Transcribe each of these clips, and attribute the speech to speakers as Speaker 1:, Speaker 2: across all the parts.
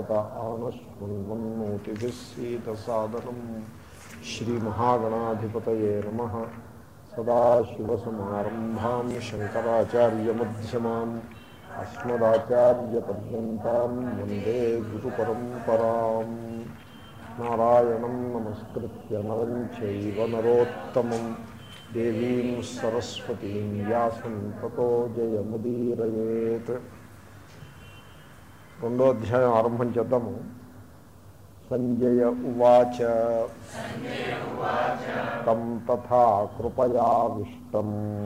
Speaker 1: సతత ఆనశృण्वन्नोतिभिः सीतसादनं श्रीमहागणाधिपतये नमः सदाशिवसमारम्भां शङ्कराचार्यमध्यमाम् अस्मदाचार्यपर्यन्तां वन्दे गुरुपरम्पराम् नारायणं नमस्कृत्य नरं चैव नरोत्तमं देवीं सरस्वतीं व्यासं ततो जयमुदीरयेत् రెండో అధ్యాయం ఆరంభం చేద్దాము సంజయ ఉవాచ తం తథా కృపయావిష్టం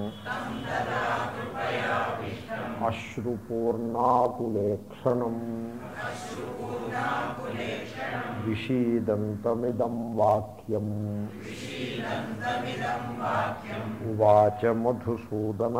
Speaker 1: అశ్రుపూర్ణాకులేక్షణం విషీదంతమిదం వాక్యం ఉవాచ మధుసూదన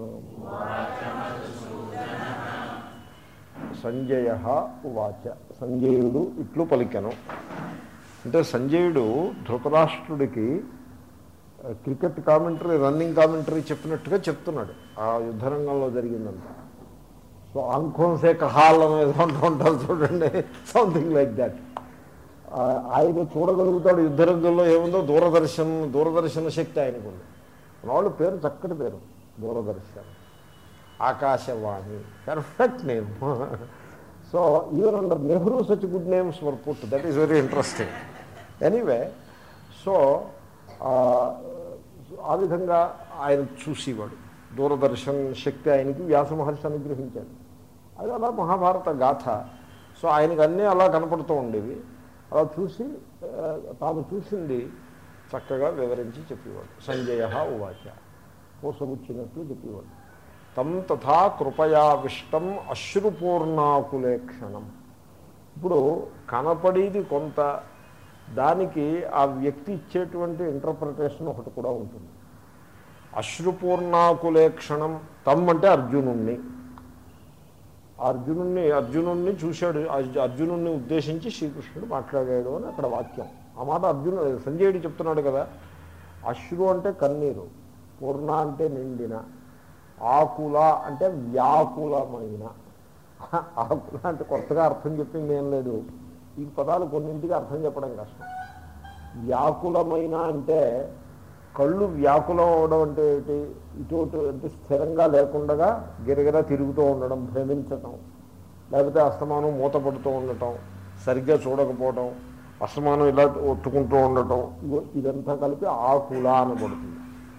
Speaker 1: సంజయ ఉవాచ సంజయుడు ఇట్లు పలికెను అంటే సంజయుడు ధృతరాష్ట్రుడికి క్రికెట్ కామెంటరీ రన్నింగ్ కామెంటరీ చెప్పినట్టుగా చెప్తున్నాడు ఆ యుద్ధరంగంలో జరిగిందంతా సో ఆంఖోన్సే కహాల్ అని ఏదో అంటూ ఉంటారు చూడండి సంథింగ్ లైక్ దాట్ ఆయన చూడగలుగుతాడు యుద్ధరంగంలో ఏముందో దూరదర్శన్ దూరదర్శన శక్తి ఆయనకు ఉంది వాళ్ళు పేరు చక్కటి పేరు Doordarshan Akashvani perfect name so even under Nehru such good names were put that is very interesting anyway so ఆ విధంగా ఆయన చూసేవాడు దూరదర్శన్ శక్తి ఆయనకి వ్యాస మహర్షి అనుగ్రహించాడు అది అలా మహాభారత గాథ సో ఆయనకి అన్నీ అలా కనపడుతూ ఉండేవి అలా చూసి తాను చూసింది చక్కగా వివరించి చెప్పేవాడు సంజయ ఉవాచ పూసగుచ్చినట్లు చెప్పేవాడు తం తథా కృపయావిష్టం అశ్రుపూర్ణాకులేక్షణం ఇప్పుడు కనపడేది కొంత దానికి ఆ వ్యక్తి ఇచ్చేటువంటి ఇంటర్ప్రిటేషన్ ఒకటి కూడా ఉంటుంది అశ్రుపూర్ణాకులేక్షణం తమ్ అంటే అర్జునుణ్ణి అర్జునుణ్ణి అర్జునుణ్ణి చూశాడు అర్జునుణ్ణి ఉద్దేశించి శ్రీకృష్ణుడు మాట్లాడాడు అని అక్కడ వాక్యం ఆ మాట అర్జును సంజయుడు చెప్తున్నాడు కదా అశ్రు అంటే కన్నీరు పూర్ణ అంటే నిండిన ఆకుల అంటే వ్యాకులమైన ఆకుల అంటే కొత్తగా అర్థం చెప్పింది ఏం లేదు ఈ పదాలు కొన్నింటికి అర్థం చెప్పడం కష్టం వ్యాకులమైన అంటే కళ్ళు వ్యాకులం అవడం అంటే ఏంటి ఇటు అంటే స్థిరంగా లేకుండా గిరగిరా తిరుగుతూ ఉండడం భ్రమించటం లేకపోతే అస్తమానం మూతపడుతూ ఉండటం సరిగ్గా చూడకపోవడం అస్తమానం ఇలా ఒత్తుకుంటూ ఉండటం ఇదంతా కలిపి ఆకుల అనబడుతుంది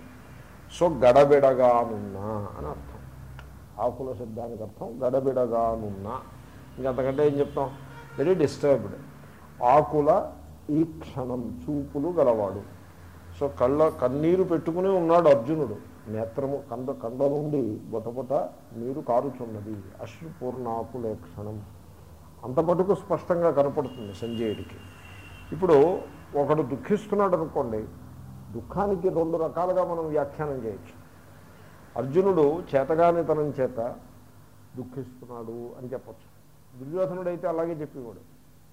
Speaker 1: సో గడబిడగానున్నా అని అర్థం ఆకుల శబ్దానికి అర్థం గడబిడగానున్నా ఇంకంతకంటే ఏం చెప్తాం వెరీ డిస్టర్బ్డ్ ఆకుల ఈ క్షణం చూపులు గలవాడు సో కళ్ళ కన్నీరు పెట్టుకుని ఉన్నాడు అర్జునుడు నేత్రము కండ కండ నుండి బొటబొట నీరు కారుచున్నది అశ్రుపూర్ణాకులే క్షణం అంత మటుకు స్పష్టంగా కనపడుతుంది సంజయుడికి ఇప్పుడు ఒకడు దుఃఖిస్తున్నాడు అనుకోండి దుఃఖానికి రెండు రకాలుగా మనం వ్యాఖ్యానం చేయొచ్చు అర్జునుడు చేతగానితనం చేత దుఃఖిస్తున్నాడు అని చెప్పచ్చు దుర్యోధనుడు అయితే అలాగే చెప్పేవాడు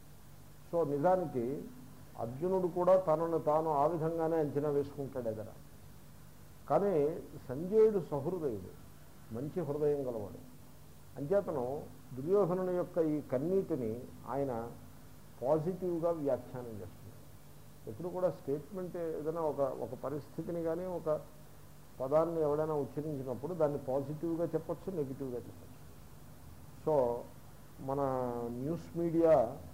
Speaker 1: సో నిజానికి అర్జునుడు కూడా తనను తాను ఆ విధంగానే అంచనా వేసుకుంటాడు ఎదర కానీ సంజయుడు సహృదయుడు మంచి హృదయం గలవాడు అంచేతను దుర్యోధనుని యొక్క ఈ కన్నీటిని ఆయన పాజిటివ్గా వ్యాఖ్యానం చేస్తున్నాడు ఎప్పుడు కూడా స్టేట్మెంట్ ఏదైనా ఒక ఒక పరిస్థితిని కానీ ఒక పదాన్ని ఎవడైనా ఉచ్చరించినప్పుడు దాన్ని పాజిటివ్గా చెప్పచ్చు నెగిటివ్గా చెప్పచ్చు సో మన న్యూస్ మీడియా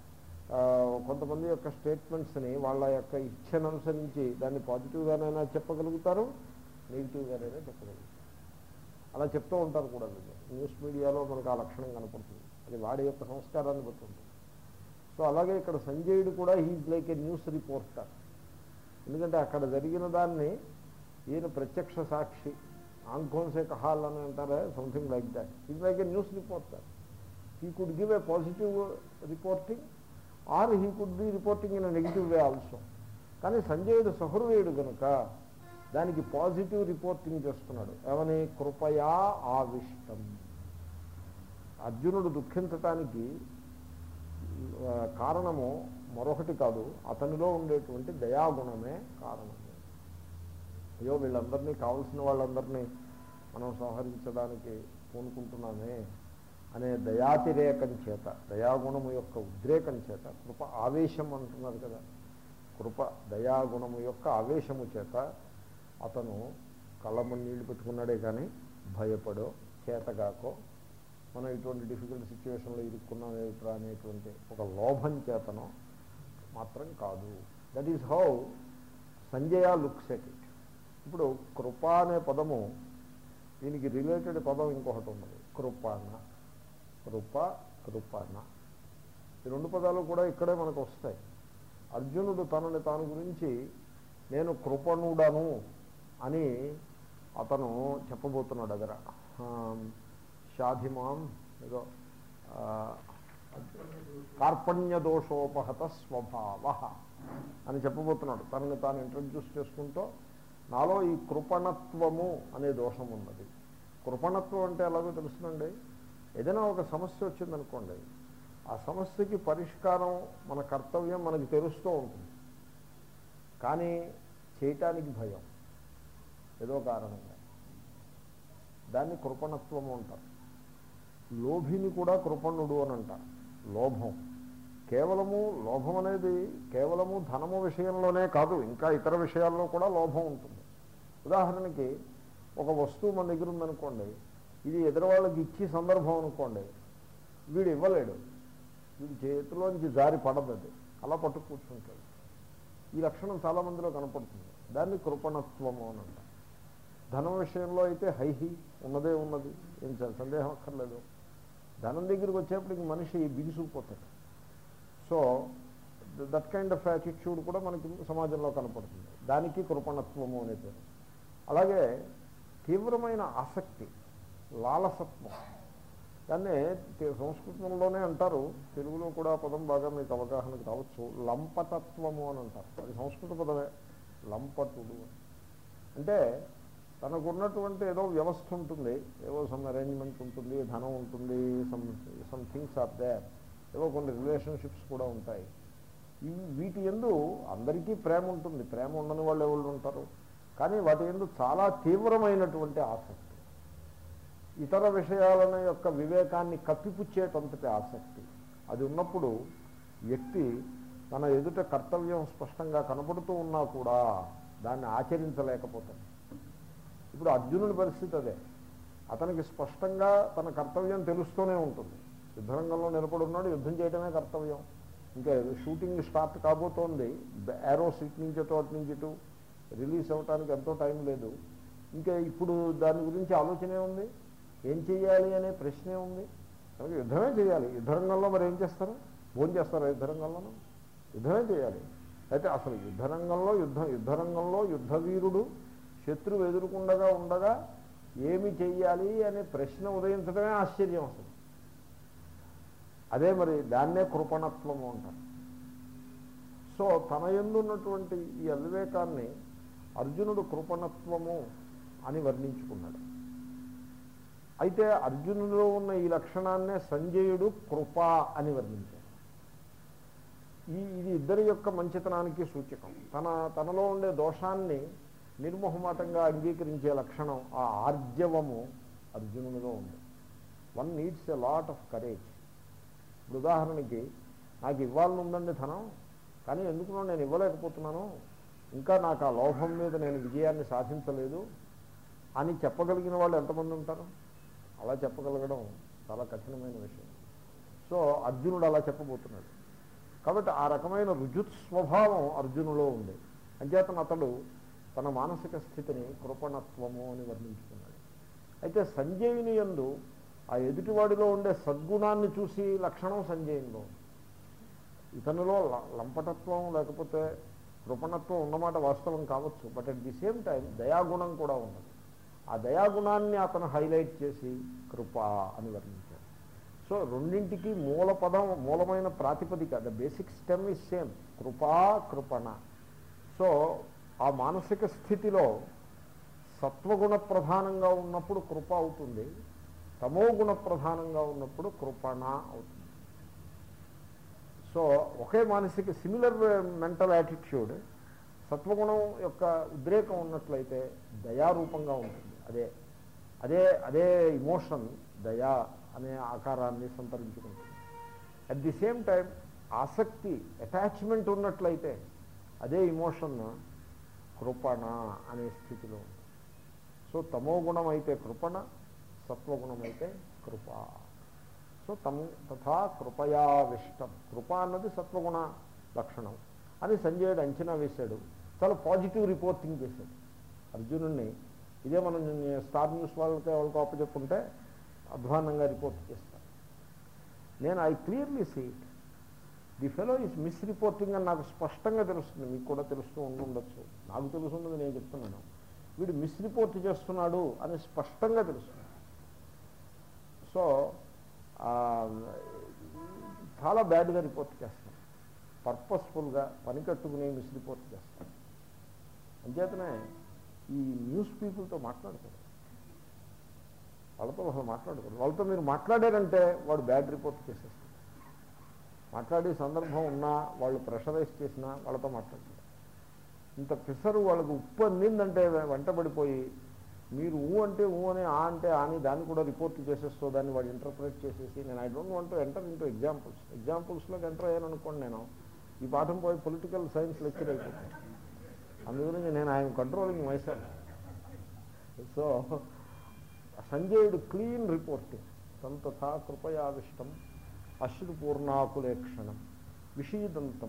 Speaker 1: కొంతమంది యొక్క స్టేట్మెంట్స్ని వాళ్ళ యొక్క ఇచ్చను అనుసరించి దాన్ని పాజిటివ్గానైనా చెప్పగలుగుతారు నెగిటివ్గానైనా చెప్పగలుగుతారు అలా చెప్తూ ఉంటారు కూడా న్యూస్ మీడియాలో మనకు ఆ లక్షణం కనపడుతుంది అది వాడి యొక్క సంస్కారాన్ని బట్టి ఉంటుంది సో అలాగే ఇక్కడ సంజయుడు కూడా he's like a news reporter ఎందుకంటే అక్కడ జరిగిన దాన్ని ఈయన ప్రత్యక్ష సాక్షి ఆంఖోన్సే కహాల్ అని అంటారే something like that is like a news reporter he could give a positive reporting or he could be reporting in negative way also కానీ సంజయుడు సహృదయుడు కనుక దానికి పాజిటివ్ రిపోర్టింగ్ చేస్తున్నాడు ఏమని కృపయా ఆవిష్టం అర్జునుడు దుఃఖించటానికి కారణము మరొకటి కాదు అతనిలో ఉండేటువంటి దయాగుణమే కారణము అయ్యో వీళ్ళందరినీ కావలసిన వాళ్ళందరినీ మనం సంహరించడానికి పూనుకుంటున్నామే అనే దయాతిరేకం చేత దయాగుణము యొక్క ఉద్రేకం చేత కృప ఆవేశం అంటున్నారు కదా కృప దయాగుణము యొక్క ఆవేశము చేత అతను కళ్ళము నీళ్లు పెట్టుకున్నాడే కానీ భయపడో చేతగాకో మనం ఇటువంటి డిఫికల్ట్ సిచ్యువేషన్లో ఇరుక్కున్నాం ఏమిట్రా అనేటువంటి ఒక లోభం చేతనో మాత్రం కాదు that is how Sanjaya looks at it ఇప్పుడు కృప అనే పదము దీనికి రిలేటెడ్ పదం ఇంకొకటి ఉన్నది కృపాణ కృప కృపణ ఈ రెండు పదాలు కూడా ఇక్కడే మనకు వస్తాయి అర్జునుడు తనని తాను గురించి నేను కృపణుడను అని అతను చెప్పబోతున్నాడు దగ్గర షాధిమాం ఏదో ఆ, కార్పణ్య దోషోపహత స్వభావ అని చెప్పబోతున్నాడు తనని తాను ఇంట్రడ్యూస్ చేసుకుంటూ నాలో ఈ కృపణత్వము అనే దోషం ఉన్నది కృపణత్వం అంటే ఎలాగో తెలుసునండి ఏదైనా ఒక సమస్య వచ్చిందనుకోండి ఆ సమస్యకి పరిష్కారం మన కర్తవ్యం మనకి తెలుస్తూ ఉంటుంది కానీ చేయటానికి భయం ఏదో కారణంగా దాన్ని కృపణత్వము అంటారు లోభిని కూడా కృపణుడు అని అంటారు లోభం కేవలము లోభం అనేది కేవలము ధనము విషయంలోనే కాదు ఇంకా ఇతర విషయాల్లో కూడా లోభం ఉంటుంది ఉదాహరణకి ఒక వస్తువు మన దగ్గర ఉందనుకోండి ఇది ఎదురువాళ్ళకి ఇచ్చి సందర్భం అనుకోండి వీడు ఇవ్వలేడు వీడి చేతిలోంచి జారి పడదు అది అలా పట్టు కూర్చుంటాడు ఈ లక్షణం చాలా మందిలో కనపడుతుంది దాన్ని కృపణత్వము అని అంటారు ధనం విషయంలో అయితే హైహి ఉన్నదే ఉన్నది ఏం చ- సందేహం అక్కర్లేదు ధనం దగ్గరికి వచ్చేప్పటికి మనిషి బిగుసుకుపోతాడు so that kind of attitude కూడా మనకి సమాజంలో కనపడుతుంది దానికి కృపణత్వము అనే పేరు అలాగే తీవ్రమైన ఆసక్తి లాలసత్వం దాన్ని తె- సంస్కృతంలోనే అంటారు తెలుగులో కూడా ఆ పదం బాగా మీకు అవగాహనకు రావచ్చు లంపటత్వము అని అంటారు అది సంస్కృత పదమే లంపటుడు అని. అంటే తనకున్నటువంటి ఏదో వ్యవస్థ ఉంటుంది ఏవో సమ్ అరేంజ్మెంట్ ఉంటుంది ధనం ఉంటుంది some some things are there ఏవో కొన్ని రిలేషన్షిప్స్ కూడా ఉంటాయి ఇవి వీటి ఎందు అందరికీ ప్రేమ ఉంటుంది ప్రేమ ఉండని వాళ్ళు ఎవరు ఉంటారు కానీ వాటి ఎందు చాలా తీవ్రమైనటువంటి ఆసక్తి ఇతర విషయాలను యొక్క వివేకాన్ని కప్పిపుచ్చేటంతటి ఆసక్తి అది ఉన్నప్పుడు వ్యక్తి తన ఎదుట కర్తవ్యం స్పష్టంగా కనపడుతూ ఉన్నా కూడా దాన్ని ఆచరించలేకపోతాడు ఇప్పుడు అర్జునుడి పరిస్థితి అదే అతనికి స్పష్టంగా తన కర్తవ్యం తెలుస్తూనే ఉంటుంది యుద్ధరంగంలో నిలబడి ఉన్నాడు యుద్ధం చేయడమే కర్తవ్యం ఇంకా షూటింగ్ స్టార్ట్ కాబోతోంది ఏరోస్ ఇటు నుంచి అటు అటు నుంచి ఇటు రిలీజ్ అవ్వటానికి ఎంతో టైం లేదు ఇంకా ఇప్పుడు దాని గురించి ఆలోచనే ఉంది ఏం చేయాలి అనే ప్రశ్నే ఉంది కనుక యుద్ధమే చేయాలి యుద్ధరంగంలో మరి ఏం చేస్తారు భోజనం చేస్తారా యుద్ధరంగంలోనూ యుద్ధమే చేయాలి అయితే అసలు యుద్ధరంగంలో యుద్ధం యుద్ధరంగంలో యుద్ధవీరుడు శత్రువు ఎదురుకుండగా ఉండగా ఏమి చెయ్యాలి అనే ప్రశ్న ఉదయించడమే ఆశ్చర్యం అసలు అదే మరి దాన్నే కృపణత్వము అంటారు సో తన ఎందున్నటువంటి ఈ అవివేకాన్ని అర్జునుడు కృపణత్వము అని వర్ణించుకున్నాడు అయితే అర్జునుడిలో ఉన్న ఈ లక్షణాన్నే సంజయుడు కృప అని వర్ణించాడు ఈ ఇది ఇద్దరి యొక్క మంచితనానికి సూచకం తన తనలో ఉండే దోషాన్ని నిర్మోహమాటంగా అంగీకరించే లక్షణం ఆ ఆర్జవము అర్జునునిలో ఉంది one needs a lot of courage ఇప్పుడు ఉదాహరణకి నాకు ఇవ్వాలని ఉందండి ధనం కానీ ఎందుకునో నేను ఇవ్వలేకపోతున్నాను ఇంకా నాకు ఆ లోభం మీద నేను విజయాన్ని సాధించలేదు అని చెప్పగలిగిన వాళ్ళు ఎంతమంది ఉంటారు అలా చెప్పగలగడం చాలా కఠినమైన విషయం సో అర్జునుడు అలా చెప్పబోతున్నాడు కాబట్టి ఆ రకమైన రుజుత్ స్వభావం అర్జునులో ఉంది అంచేతను అతడు తన మానసిక స్థితిని కృపణత్వము అని వర్ణించుకున్నాడు అయితే సంజయుని యందు ఆ ఎదుటివాడిలో ఉండే సద్గుణాన్ని చూసి లక్షణం సంజయునిలో ఉంది. ఇతనిలో ల- లంపటత్వం లేకపోతే కృపణత్వం ఉన్నమాట వాస్తవం కావచ్చు but at the same time దయాగుణం కూడా ఉన్నది ఆ దయాగుణాన్ని అతను హైలైట్ చేసి కృప అని వర్ణించాడు సో రెండింటికి మూల పదం మూలమైన ప్రాతిపదిక the basic stem is same కృపా కృపణ సో ఆ మానసిక స్థితిలో సత్వగుణ ప్రధానంగా ఉన్నప్పుడు కృప అవుతుంది తమో గుణ ప్రధానంగా ఉన్నప్పుడు కృపణ అవుతుంది సో ఒకే మానసిక సిమిలర్ మెంటల్ యాటిట్యూడ్ సత్వగుణం యొక్క ఉద్రేకం ఉన్నట్లయితే దయారూపంగా ఉంటుంది అదే అదే అదే ఇమోషన్ దయా అనే ఆకారాన్ని సంతరించుకుంటుంది అట్ ది సేమ్ టైం ఆసక్తి అటాచ్మెంట్ ఉన్నట్లయితే అదే ఇమోషన్ కృపణ అనే స్థితిలో ఉంది సో తమో గుణం అయితే కృపణ సత్వగుణం అయితే కృప సో తము తథా కృపయావిష్టం కృప అన్నది సత్వగుణ లక్షణం అని సంజయుడు అంచనా వేశాడు చాలా పాజిటివ్ రిపోర్టింగ్ చేశాడు అర్జునుడిని ఇదే మనం స్టార్ న్యూస్ వాళ్ళకి వాళ్ళకి అప్పచెప్పుంటే అధ్వానంగా రిపోర్ట్ చేస్తారు నేను I clearly see it the fellow is misreporting అని నాకు స్పష్టంగా తెలుస్తుంది మీకు కూడా తెలుస్తూ ఉండొచ్చు నాకు తెలుసున్నది నేను చెప్తున్నాను వీడు మిస్ రిపోర్ట్ చేస్తున్నాడు అని స్పష్టంగా తెలుస్తుంది సో చాలా బ్యాడ్గా రిపోర్ట్ చేస్తాను పర్పస్ఫుల్గా పని కట్టుకుని మిస్ రిపోర్ట్ చేస్తాను అంచేతనే ఈ న్యూస్ పీపుల్తో మాట్లాడతారు వాళ్ళతో అసలు మాట్లాడకూడదు వాళ్ళతో మీరు మాట్లాడారంటే వాడు బ్యాడ్ రిపోర్ట్ చేసేస్తారు మాట్లాడే సందర్భం ఉన్నా వాళ్ళు ప్రెషరైజ్ చేసినా వాళ్ళతో మాట్లాడతారు ఇంత పిసరు వాళ్ళకు ఉప్పు అందిందంటే వెంటబడిపోయి మీరు ఊ అంటే ఊ అని ఆ అంటే అని దాన్ని కూడా రిపోర్ట్ చేసేస్తో దాన్ని వాడు ఇంటర్ప్రిట్ చేసేసి నేను I don't want enter into examples ఎగ్జాంపుల్స్లోకి ఎంటర్ అయ్యాను అనుకోండి నేను ఈ పాఠం పోయి పొలిటికల్ సైన్స్ లెక్చర్ అయిపోతాను అందుగురించి నేను ఆయన కంట్రోలింగ్ మైసెల్ఫ్ సో సంజయుడు క్లీన్ రిపోర్టింగ్ తంతథా కృపయావిష్టం అశ్రు పూర్ణాకులేక్షణం విషీదంతం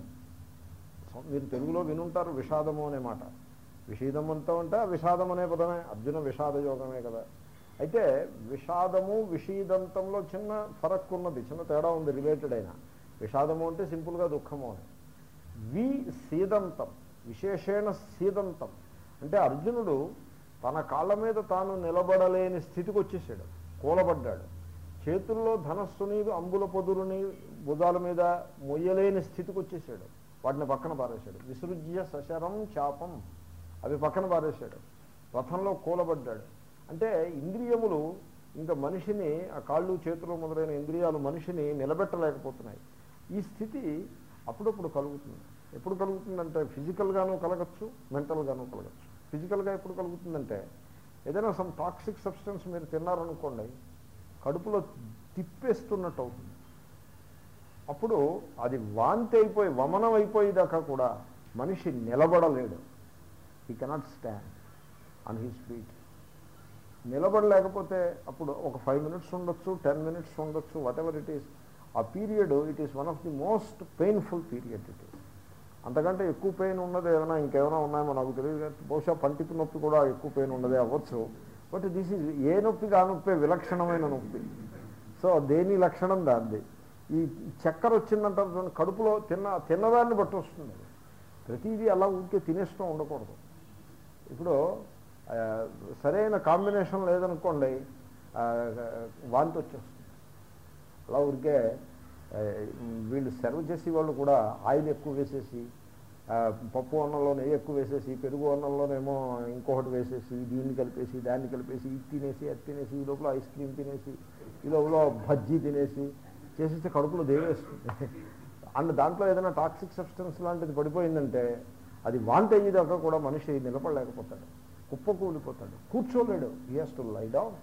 Speaker 1: మీరు తెలుగులో వినుంటారు విషాదము అనే మాట విషీదమంతం అంటే విషాదం అనే పదమే అర్జున విషాద యోగమే కదా అయితే విషాదము విషీదంతంలో చిన్న ఫరక్ ఉన్నది చిన్న తేడా ఉంది రిలేటెడ్ అయినా విషాదము అంటే సింపుల్గా దుఃఖము అని వి సీదంతం విశేషణ సీదంతం అంటే అర్జునుడు తన కాళ్ళ మీద తాను నిలబడలేని స్థితికి వచ్చేసాడు కూలబడ్డాడు చేతుల్లో ధనస్సుని అంబుల పొదులని భుజాల మీద మొయ్యలేని స్థితికి వచ్చేసాడు వాటిని పక్కన పారేశాడు విసృజ్య సశరం చాపం అవి పక్కన పారేశాడు రథంలో కూలబడ్డాడు అంటే ఇంద్రియములు ఇంకా మనిషిని ఆ కాళ్ళు చేతులు మొదలైన ఇంద్రియాలు మనిషిని నిలబెట్టలేకపోతున్నాయి ఈ స్థితి అప్పుడప్పుడు కలుగుతుంది ఎప్పుడు కలుగుతుందంటే ఫిజికల్గానూ కలగచ్చు మెంటల్గానూ కలగచ్చు ఫిజికల్గా ఎప్పుడు కలుగుతుందంటే ఏదైనా సమ్ టాక్సిక్ సబ్స్టెన్స్ మీరు తిన్నారనుకోండి కడుపులో తిప్పేస్తున్నట్టు అవుతుంది అప్పుడు అది వాంతి అయిపోయి వమనం అయిపోయేదాకా కూడా మనిషి నిలబడలేడు he cannot stand on he speed నిలబడలేకపోతే అప్పుడు ఒక ఫైవ్ మినిట్స్ ఉండొచ్చు టెన్ మినిట్స్ ఉండొచ్చు వాట్ ఎవర్ ఇట్ ఈస్ ఆ period it is one of the most painful period it is అంతకంటే ఎక్కువ పెయిన్ ఉన్నది ఏమైనా ఇంకేమైనా ఉన్నాయేమో నాకు తెలియదు బహుశా పంటికి నొప్పి కూడా ఎక్కువ పెయిన్ ఉన్నదే అవ్వచ్చు బట్ దిస్ ఈజ్ ఏ నొప్పి ఆ నొప్పి విలక్షణమైన నొప్పి సో దేని లక్షణం దాన్ని ఈ చక్కెర వచ్చిందంటారు చూడండి, కడుపులో తిన్న తిన్నదాన్ని బట్టి వస్తుంది అది. ప్రతిదీ అలా ఊరికే తినేస్తూ ఉండకూడదు ఇప్పుడు ఆ, సరైన కాంబినేషన్ లేదనుకోండి ఆ, వాంతి వచ్చేస్తుంది అలా ఊరికే ఆ, వీళ్ళు సర్వ్ చేసే వాళ్ళు కూడా ఆయిల్ ఎక్కువ వేసేసి ఆ, పప్పు అన్నంలో నెయ్యి ఎక్కువ వేసేసి పెరుగు అన్నంలోనేమో ఇంకొకటి వేసేసి దీన్ని కలిపేసి దాన్ని కలిపేసి ఇది తినేసి అది తినేసి ఈ లోపల ఐస్ క్రీమ్ తినేసి ఈ లోపల బజ్జీ తినేసి చేసేస్తే కడుపులో దేవేస్తుంది అండ్ దాంట్లో ఏదైనా టాక్సిక్ సబ్స్టెన్స్ లాంటిది పడిపోయిందంటే అది వాంతి అయ్యేదాకా కూడా మనిషి నిలబడలేకపోతాడు కుప్ప కూలిపోతాడు కూర్చోలేడు ఈ హాస్ టు లై డౌన్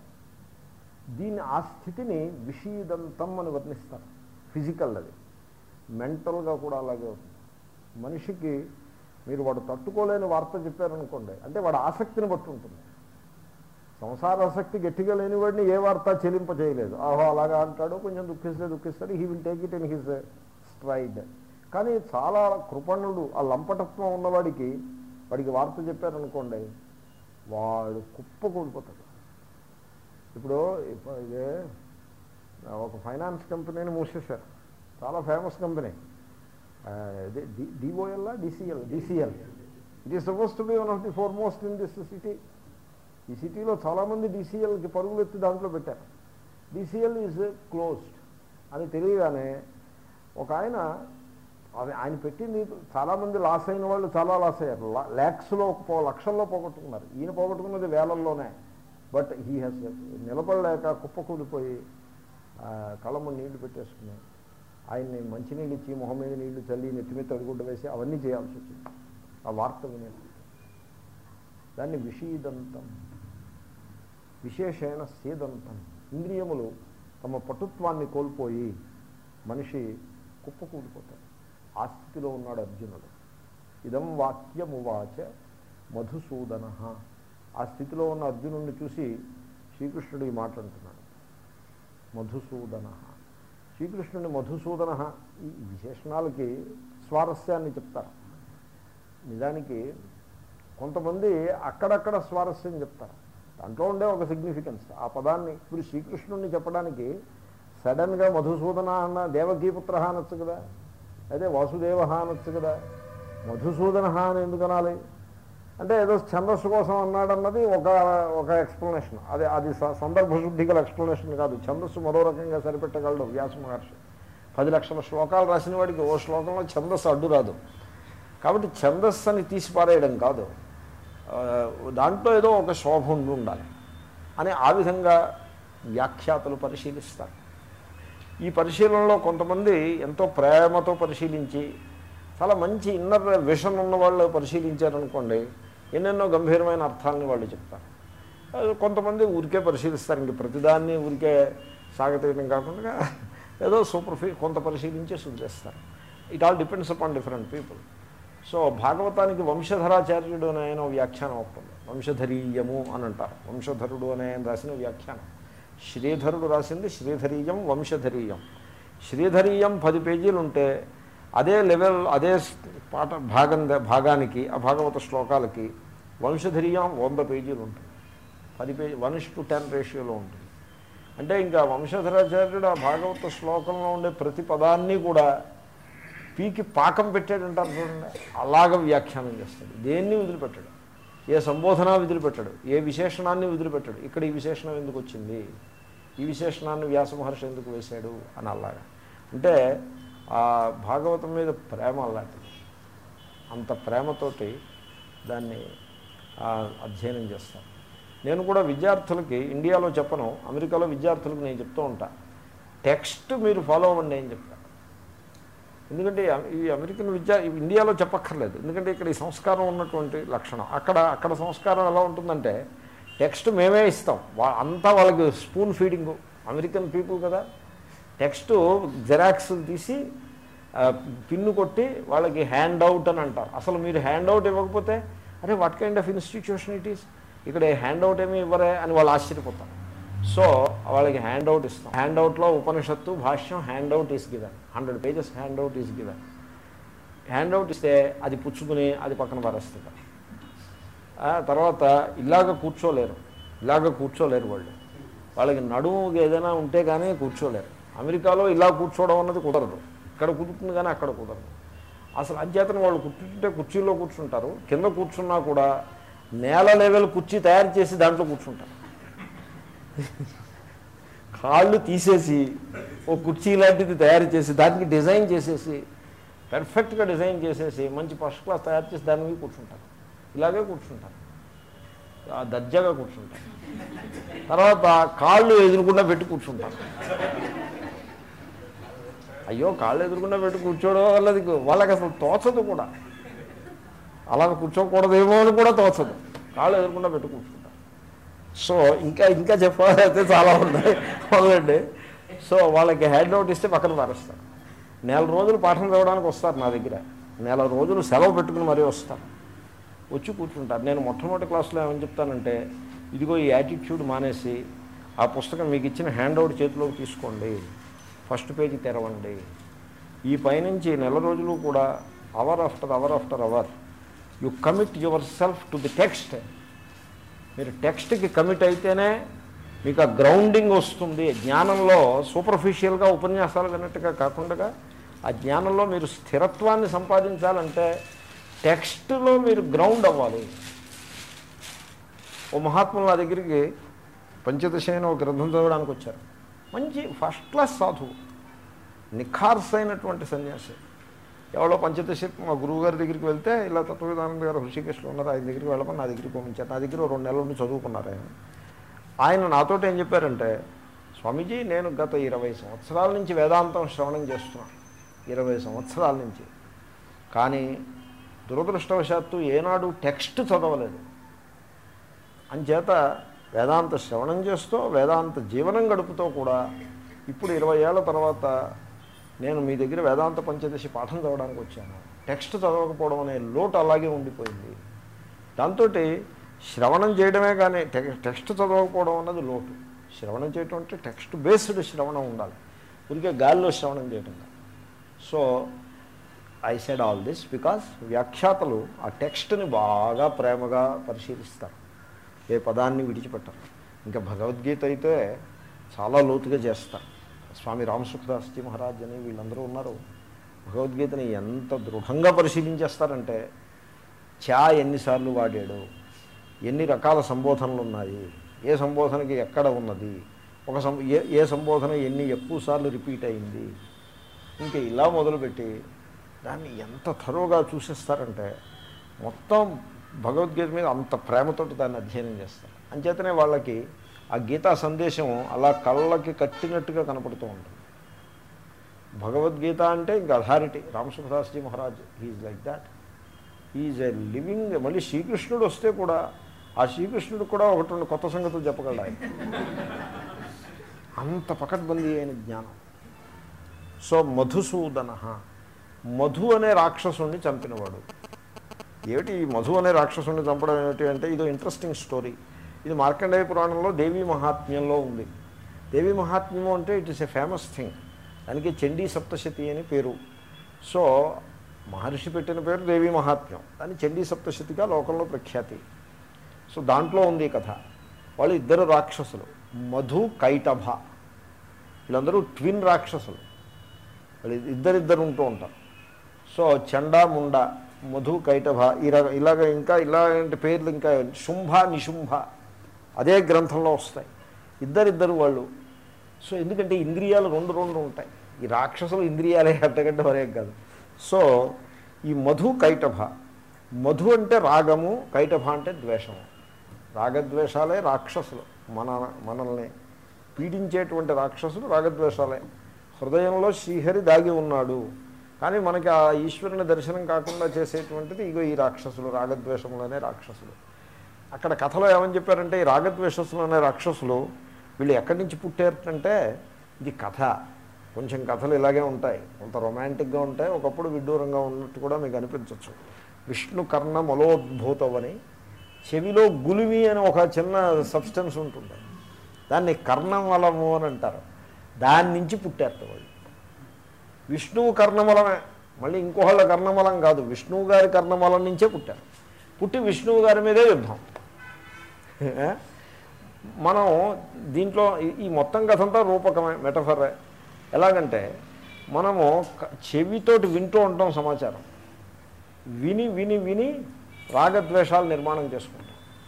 Speaker 1: దీన్ని ఆ స్థితిని విషీదంతం అని వర్ణిస్తారు ఫిజికల్ అది మెంటల్గా కూడా అలాగే అవుతుంది మనిషికి మీరు వాడు తట్టుకోలేని వార్త చెప్పారనుకోండి అంటే వాడు ఆసక్తిని బట్టి ఉంటుంది సంసార ఆసక్తి గట్టిగా లేని వాడిని ఏ వార్త చెలింప చేయలేదు ఆహో అలాగా అంటాడు కొంచెం దుఃఖిస్తే దుఃఖిస్తాడు he will take it in his stride కానీ చాలా కృపణుడు ఆ లంపటత్వం ఉన్నవాడికి వాడికి వార్త చెప్పారనుకోండి వాడు కుప్ప కూలిపోతాడు ఇప్పుడు ఇప్ప- ఇదే ఒక ఫైనాన్స్ కంపెనీని మూసేశారు చాలా famous company DOL DCL DCL it is suppose to be one of the four most in this city ఈ సిటీలో చాలామంది డీసీఎల్కి పరుగులు ఎత్తి దాంట్లో పెట్టారు డీసీఎల్ ఈజ్ క్లోజ్డ్ అని తెలియగానే ఒక ఆయన అది ఆయన పెట్టింది చాలామంది లాస్ అయిన వాళ్ళు చాలా లాస్ అయ్యారు ల్యాక్స్లో పో లక్షల్లో పోగొట్టుకున్నారు ఈయన పోగొట్టుకున్నది వేలల్లోనే బట్ హీ హెస్ నిలబడలేక కుప్పకూలిపోయి ఆ, కళ్ళము నీళ్లు పెట్టేసుకుని ఆయన్ని మంచినీళ్ళు ఇచ్చి మొహం మీద నీళ్లు చల్లి నెత్తి మీద తడిగుడ్డ వేసి అవన్నీ చేయాల్సి వచ్చింది ఆ వార్త వినేది దాన్ని విషీదంతం విశేషమైన సీదంతం ఇంద్రియములు తమ పటుత్వాన్ని కోల్పోయి మనిషి కుప్పకూలిపోతాడు ఆ స్థితిలో ఉన్నాడు అర్జునుడు ఇదం వాక్యమువాచ మధుసూదన ఆ స్థితిలో ఉన్న అర్జునుడిని చూసి శ్రీకృష్ణుడు ఈ మాట అంటున్నాడు మధుసూదన శ్రీకృష్ణుని మధుసూదన ఈ విశేషణాలకి స్వారస్యాన్ని చెప్తారు నిజానికి కొంతమంది అక్కడక్కడ స్వారస్యం చెప్తారు దాంట్లో ఉండే ఒక సిగ్నిఫికెన్స్ ఆ పదాన్ని ఇప్పుడు శ్రీకృష్ణుడిని చెప్పడానికి సడన్గా మధుసూదన అన్న దేవకీపుత్ర అనొచ్చు కదా అదే వాసుదేవ అనొచ్చు కదా మధుసూదన అని ఎందుకు అనాలి అంటే ఏదో ఛందస్సు కోసం అన్నాడన్నది ఒక ఒక ఎక్స్ప్లెనేషన్ అదే అది స- సందర్భశుద్ధి గల ఎక్స్ప్లెనేషన్ కాదు ఛందస్సు మరో రకంగా సరిపెట్టగలడు వ్యాస మహర్షి పది లక్షల శ్లోకాలు రాసిన వాడికి ఓ శ్లోకంలో ఛందస్సు అడ్డు రాదు కాబట్టి ఛందస్సు అని తీసి పారేయడం కాదు ఆ, దాంట్లో ఏదో ఒక శోభ ఉండి ఉండాలి అని ఆ విధంగా వ్యాఖ్యాతలు పరిశీలిస్తారు ఈ పరిశీలనలో కొంతమంది ఎంతో ప్రేమతో పరిశీలించి చాలా మంచి ఇన్నర్ విషన్ ఉన్న వాళ్ళు పరిశీలించారనుకోండి ఎన్నెన్నో గంభీరమైన అర్థాలని వాళ్ళు చెప్తారు అది కొంతమంది ఊరికే పరిశీలిస్తారు ఇంక ప్రతిదాన్ని ఊరికే సాగతీయడం కాకుండా ఏదో సూపర్ఫీ కొంత పరిశీలించి వదిలేస్తారు it all depends upon different people so భాగవతానికి వంశధరాచార్యుడు అనే ఆయన ఓ వ్యాఖ్యానం అవుతుంది వంశధరీయము అని అంటారు వంశధరుడు అనే ఆయన రాసిన వ్యాఖ్యానం శ్రీధరుడు రాసింది శ్రీధరీయం వంశధరీయం శ్రీధరీయం పది పేజీలు ఉంటే అదే లెవెల్ అదే పాట భాగం భాగానికి ఆ భాగవత శ్లోకాలకి వంశధరీయం వంద పేజీలు ఉంటుంది పది పేజీ వన్ టు టెన్ రేషియోలో ఉంటుంది అంటే ఇంకా వంశధరాచార్యుడు ఆ భాగవత శ్లోకంలో ఉండే ప్రతి పదాన్ని కూడా పీకి పాకం పెట్టాడంటారు చూడండి అలాగ వ్యాఖ్యానం చేస్తాడు దేన్ని వదిలిపెట్టాడు ఏ సంబోధన వదిలిపెట్టాడు ఏ విశేషణాన్ని వదిలిపెట్టాడు ఇక్కడ ఈ విశేషణం ఎందుకు వచ్చింది ఈ విశేషణాన్ని వ్యాస మహర్షి ఎందుకు వేశాడు అని అలాగా అంటే ఆ భాగవతం మీద ప్రేమ అలాంటిది అంత ప్రేమతోటి దాన్ని ఆ, అధ్యయనం చేస్తాను నేను కూడా విద్యార్థులకి ఇండియాలో చెప్పను అమెరికాలో విద్యార్థులకు నేను చెప్తూ ఉంటా టెక్స్ట్ మీరు ఫాలో అవ్వండి అని చెప్తాను ఎందుకంటే ఈ అమెరికన్ విద్య ఇండియాలో చెప్పక్కర్లేదు ఎందుకంటే ఇక్కడ ఈ సంస్కారం ఉన్నటువంటి లక్షణం అక్కడ అక్కడ సంస్కారం ఎలా ఉంటుందంటే టెక్స్ట్ మేమే ఇస్తాం వా- అంతా వాళ్ళకి స్పూన్ ఫీడింగ్ అమెరికన్ పీపుల్ కదా టెక్స్ట్ జెరాక్స్ తీసి ఆ, పిన్ను కొట్టి వాళ్ళకి హ్యాండ్ అవుట్ అని అంటారు అసలు మీరు హ్యాండ్ అవుట్ ఇవ్వకపోతే అరే what kind of institution it is ఇక్కడ హ్యాండ్ అవుట్ ఏమి ఇవ్వరే అని వాళ్ళు ఆశ్చర్యపోతారు సో వాళ్ళకి హ్యాండ్ అవుట్ ఇస్తాం హ్యాండ్ అవుట్లో ఉపనిషత్తు భాష్యం hand out is given hundred pages hand out is given hand out ఇస్తే అది పుచ్చుకుని అది పక్కన పారేస్తారు ఆ తర్వాత ఇలాగ కూర్చోలేరు ఇలాగ కూర్చోలేరు వాళ్ళు వాళ్ళకి నడుము ఏదైనా ఉంటే కానీ కూర్చోలేరు అమెరికాలో ఇలా కూర్చోవడం అన్నది కుదరదు ఇక్కడ కుదురుతుంది కానీ అక్కడ కుదరదు అసలు అధ్యాతన వాళ్ళు కూర్చుంటే కుర్చీలో కూర్చుంటారు కింద కూర్చున్నా కూడా నేల లెవెల్ కుర్చీ తయారు చేసి దాంట్లో కూర్చుంటారు కాళ్ళు తీసేసి ఓ కుర్చీ లాంటిది తయారు చేసి దానికి డిజైన్ చేసేసి పెర్ఫెక్ట్గా డిజైన్ చేసేసి మంచి ఫస్ట్ క్లాస్ తయారు చేసి దాని మీద కూర్చుంటారు ఇలాగే కూర్చుంటారు ఆ దర్జాగా కూర్చుంటారు తర్వాత కాళ్ళు ఎదురుకుండా పెట్టి కూర్చుంటారు అయ్యో కాళ్ళు ఎదురుకుండా పెట్టి కూర్చోవడం వల్లది వాళ్ళకి అసలు తోచదు కూడా అలా కూర్చోకూడదేమో అని కూడా తోచదు కాళ్ళు ఎదురుకుండా పెట్టి కూర్చుంటారు సో ఇంకా ఇంకా చెప్పాలంటే చాలా ఉన్నాయి అవునండి సో వాళ్ళకి హ్యాండ్ అవుట్ ఇస్తే పక్కన పారేస్తారు నెల రోజులు పాఠం చదవడానికి వస్తారు నా దగ్గర నెల రోజులు సెలవు పెట్టుకుని మరీ వస్తారు వచ్చి కూర్చుంటారు నేను మొట్టమొదటి క్లాస్లో ఏమని చెప్తానంటే ఇదిగో ఈ యాటిట్యూడ్ మానేసి ఆ పుస్తకం మీకు ఇచ్చిన హ్యాండ్ అవుట్ చేతిలోకి తీసుకోండి ఫస్ట్ పేజీ తెరవండి ఈ పైనుంచి నెల రోజులు కూడా hour after hour after hour you commit yourself to the text మీరు టెక్స్ట్కి కమిట్ అయితేనే మీకు ఆ గ్రౌండింగ్ వస్తుంది జ్ఞానంలో సూపర్ఫిషియల్గా ఉపన్యాసాలు విన్నట్టుగా కాకుండా ఆ జ్ఞానంలో మీరు స్థిరత్వాన్ని సంపాదించాలంటే టెక్స్ట్లో మీరు గ్రౌండ్ అవ్వాలి ఓ మహాత్ములు నా దగ్గరికి పంచదశ అయిన ఒక గ్రంథం చదవడానికి వచ్చారు మంచి ఫస్ట్ క్లాస్ సాధువు నిఖార్స్ అయినటువంటి సన్యాసి ఎవరో పంచదశ మా గురువు గారి దగ్గరికి వెళ్తే ఇలా తత్వవిధానంద గారు హృషికేశ్లో ఉన్నారు ఆయన దగ్గరికి వెళ్ళమని నా దగ్గరికి పంపించారు నా దగ్గర ఓ రెండు నెలల నుండి చదువుకున్నారు ఆయన ఆయన నాతో ఏం చెప్పారంటే స్వామీజీ నేను గత ఇరవై సంవత్సరాల నుంచి వేదాంతం శ్రవణం చేస్తున్నాను ఇరవై సంవత్సరాల నుంచి కానీ దురదృష్టవశాత్తు ఏనాడు టెక్స్ట్ చదవలేదు అంచేత వేదాంత శ్రవణం చేస్తూ వేదాంత జీవనం గడుపుతూ కూడా ఇప్పుడు ఇరవై ఏళ్ళ తర్వాత నేను మీ దగ్గర వేదాంత పంచదశి పాఠం చదవడానికి వచ్చాను టెక్స్ట్ చదవకపోవడం అనే లోటు అలాగే ఉండిపోయింది దాంతో శ్రవణం చేయడమే కానీ టె- టెక్స్ట్ చదవకపోవడం అన్నది లోటు శ్రవణం చేయటం అంటే టెక్స్ట్ బేస్డ్ శ్రవణం ఉండాలి ఊరికే గాలిలో శ్రవణం చేయటం కాదు. So I said all this because వ్యాఖ్యాతలు ఆ టెక్స్ట్ని బాగా ప్రేమగా పరిశీలిస్తారు ఏ పదాన్ని విడిచిపెట్టరు ఇంకా భగవద్గీత అయితే చాలా లోతుగా చేస్తారు స్వామి రామసుఖదాస్జీ మహారాజ్ అని వీళ్ళందరూ ఉన్నారు భగవద్గీతని ఎంత దృఢంగా పరిశీలించేస్తారంటే చా ఎన్నిసార్లు వాడాడు ఎన్ని రకాల సంబోధనలు ఉన్నాయి ఏ సంబోధనకి ఎక్కడ ఉన్నది ఒక సం ఏ ఏ సంబోధన ఎన్ని ఎక్కువ సార్లు రిపీట్ అయింది ఇంకా ఇలా మొదలుపెట్టి దాన్ని ఎంత థరోగా చూసేస్తారంటే మొత్తం భగవద్గీత మీద అంత ప్రేమతోటి దాన్ని అధ్యయనం చేస్తారు అంచేతనే వాళ్ళకి ఆ గీతా సందేశం అలా కళ్ళకి కట్టినట్టుగా కనపడుతూ ఉంటుంది భగవద్గీత అంటే ఇంకా authority Ramsukhdas ji Maharaj he like that is a living మళ్ళీ శ్రీకృష్ణుడు వస్తే కూడా ఆ శ్రీకృష్ణుడు కూడా ఒకటి రెండు కొత్త సంగతులు చెప్పగలడు ఆయన అంత పకడ్బందీ అయిన జ్ఞానం సో మధుసూదన మధు అనే రాక్షసుణ్ణి చంపినవాడు ఏమిటి ఈ మధు అనే రాక్షసుని చంపడం ఏమిటి అంటే ఇదో ఇంట్రెస్టింగ్ స్టోరీ ఇది మార్కండేయ పురాణంలో దేవీ మహాత్మ్యంలో ఉంది దేవీ మహాత్మ్యము అంటే it is a famous thing దానికి చండీ సప్తశతి అని పేరు సో మహర్షి పెట్టిన పేరు దేవీ మహాత్మ్యం దాన్ని చండీ సప్తశతిగా లోకంలో ప్రఖ్యాతి సో దాంట్లో ఉంది ఈ కథ వాళ్ళు ఇద్దరు రాక్షసులు మధు కైటభ వీళ్ళందరూ ట్విన్ రాక్షసులు వాళ్ళు ఇద్దరిద్దరు ఉంటూ ఉంటారు సో చండా ముండ మధు కైటభ ఇలా ఇలాగ ఇంకా ఇలాంటి పేర్లు ఇంకా శుంభ నిశుంభ అదే గ్రంథంలో వస్తాయి ఇద్దరిద్దరు వాళ్ళు సో ఎందుకంటే ఇంద్రియాలు రెండు రెండు ఉంటాయి ఈ రాక్షసులు ఇంద్రియాలే అంతకంటే మరేం కాదు సో ఈ మధు కైటభ మధు అంటే రాగము కైటభ అంటే ద్వేషము రాగద్వేషాలే రాక్షసులు మన మనల్ని పీడించేటువంటి రాక్షసులు రాగద్వేషాలే హృదయంలో శ్రీహరి దాగి ఉన్నాడు కానీ మనకి ఆ ఈశ్వరుని దర్శనం కాకుండా చేసేటువంటిది ఇగో ఈ రాక్షసులు రాగద్వేషములనే రాక్షసులు అక్కడ కథలో ఏమని చెప్పారంటే ఈ రాగద్వేషసులు అనే రాక్షసులు వీళ్ళు ఎక్కడి నుంచి పుట్టారంటే ఇది కథ కొంచెం కథలు ఇలాగే ఉంటాయి కొంత రొమాంటిక్గా ఉంటాయి ఒకప్పుడు విడ్డూరంగా ఉన్నట్టు కూడా మీకు అనిపించవచ్చు విష్ణు కర్ణ మలోద్భూతం అని చెవిలో గులిమి అని ఒక చిన్న సబ్స్టెన్స్ ఉంటుంది దాన్ని కర్ణమలము అని అంటారు దాని నుంచి పుట్టారు వాళ్ళు విష్ణువు కర్ణమలమే మళ్ళీ ఇంకోళ్ళ కర్ణమలం కాదు విష్ణువు గారి కర్ణమలం నుంచే పుట్టారు పుట్టి విష్ణువు గారి మీదే యుద్ధం ఏ? మనం దీంట్లో ఈ- ఈ మొత్తం కథ అంతా రూపకమే మెటఫరే ఎలాగంటే మనము క- చెవితోటి వింటూ ఉంటాం సమాచారం విని విని విని రాగద్వేషాలు నిర్మాణం చేసుకుంటాం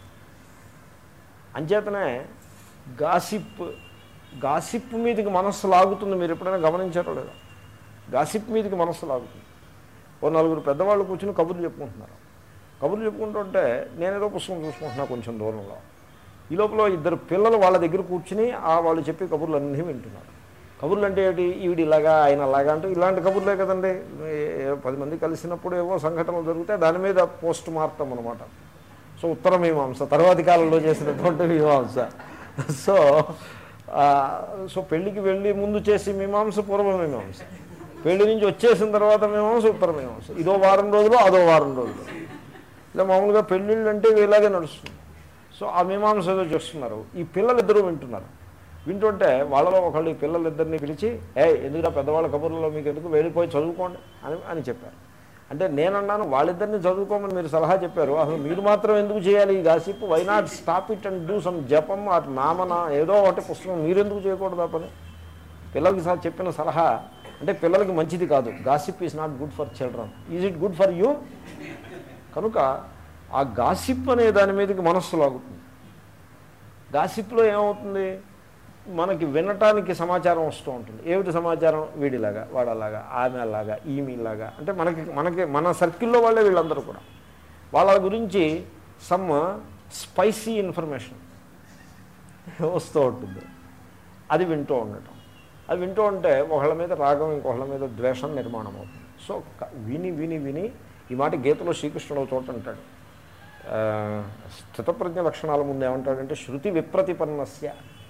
Speaker 1: అంచేతనే గాసిప్ గాసిప్ మీదకి మనస్సు లాగుతుంది మీరు ఎప్పుడైనా గమనించారో లేదా గాసిప్ మీదకి మనస్సు లాగుతుంది ఓ నలుగురు పెద్దవాళ్ళు కూర్చుని కబుర్లు చెప్పుకుంటున్నారు కబుర్లు చెప్పుకుంటుంటే నేనేదో పుస్తకం చూసుకుంటున్నా కొంచెం దూరంలో ఈ లోపల ఇద్దరు పిల్లలు వాళ్ళ దగ్గర కూర్చుని ఆ వాళ్ళు చెప్పే కబుర్లు అన్నీ వింటున్నారు కబుర్లు అంటే ఏంటి ఈవిడ ఇలాగా ఆయన అలాగా అంటూ ఇలాంటి కబుర్లే కదండి ఏ- ఏ పది మంది కలిసినప్పుడు ఏవో సంఘటనలు జరుగుతాయి దాని మీద పోస్ట్ మార్టం అనమాట సో ఉత్తర మీమాంస తర్వాతి కాలంలో చేసినటువంటి మీమాంస సో ఆ, సో పెళ్ళికి వెళ్ళి ముందు చేసి మీమాంస పూర్వ మీమాంస పెళ్లి నుంచి వచ్చేసిన తర్వాత మీమాంస ఉత్తర మీమాంస ఇదో వారం రోజులు అదో వారం రోజులు ఇలా మామూలుగా పెళ్ళిళ్ళు అంటే ఇలాగే నడుస్తుంది సో ఆ మీమాంస ఏదో చేస్తున్నారు ఈ పిల్లలిద్దరూ వింటున్నారు వింటుంటే వాళ్ళలో ఒకళ్ళు ఈ పిల్లలిద్దరిని పిలిచి ఏ ఎందుకురా పెద్దవాళ్ళ కబుర్లలో మీకు ఎందుకు వెళ్ళిపోయి చదువుకోండి అని అని చెప్పారు అంటే నేనన్నాను వాళ్ళిద్దరిని చదువుకోమని మీరు సలహా చెప్పారు అసలు మీరు మాత్రం ఎందుకు చేయాలి ఈ gossip why not stop it and do some జపం అటు నామన ఏదో ఒకటి పుస్తకం మీరు ఎందుకు చేయకూడదు ఆ పని పిల్లలకి సార్ చెప్పిన సలహా అంటే పిల్లలకి మంచిది కాదు gossip is not good for children is it good for you కనుక ఆ గాసిప్ అనే దాని మీదకి మనస్సు లాగుతుంది గాసిప్లో ఏమవుతుంది మనకి వినటానికి సమాచారం వస్తూ ఉంటుంది ఏమిటి సమాచారం వీడిలాగా వాడలాగా ఆమె అలాగా ఈమెలాగా అంటే మనకి మనకి మన సర్కిల్లో వాళ్ళే వీళ్ళందరూ కూడా వాళ్ళ గురించి సమ్ స్పైసీ ఇన్ఫర్మేషన్ వస్తూ ఉంటుంది అది వింటూ ఉండటం అది వింటూ ఉంటే ఒకళ్ళ మీద రాగం ఇంకొకళ్ళ మీద ద్వేషం నిర్మాణం అవుతుంది సో క- విని విని విని ఈ మాట గీతలో శ్రీకృష్ణుడు ఒక చోట అంటాడు ఆ, స్థితప్రజ్ఞ లక్షణాల ముందు ఏమంటాడంటే శృతి విప్రతిపన్నస్య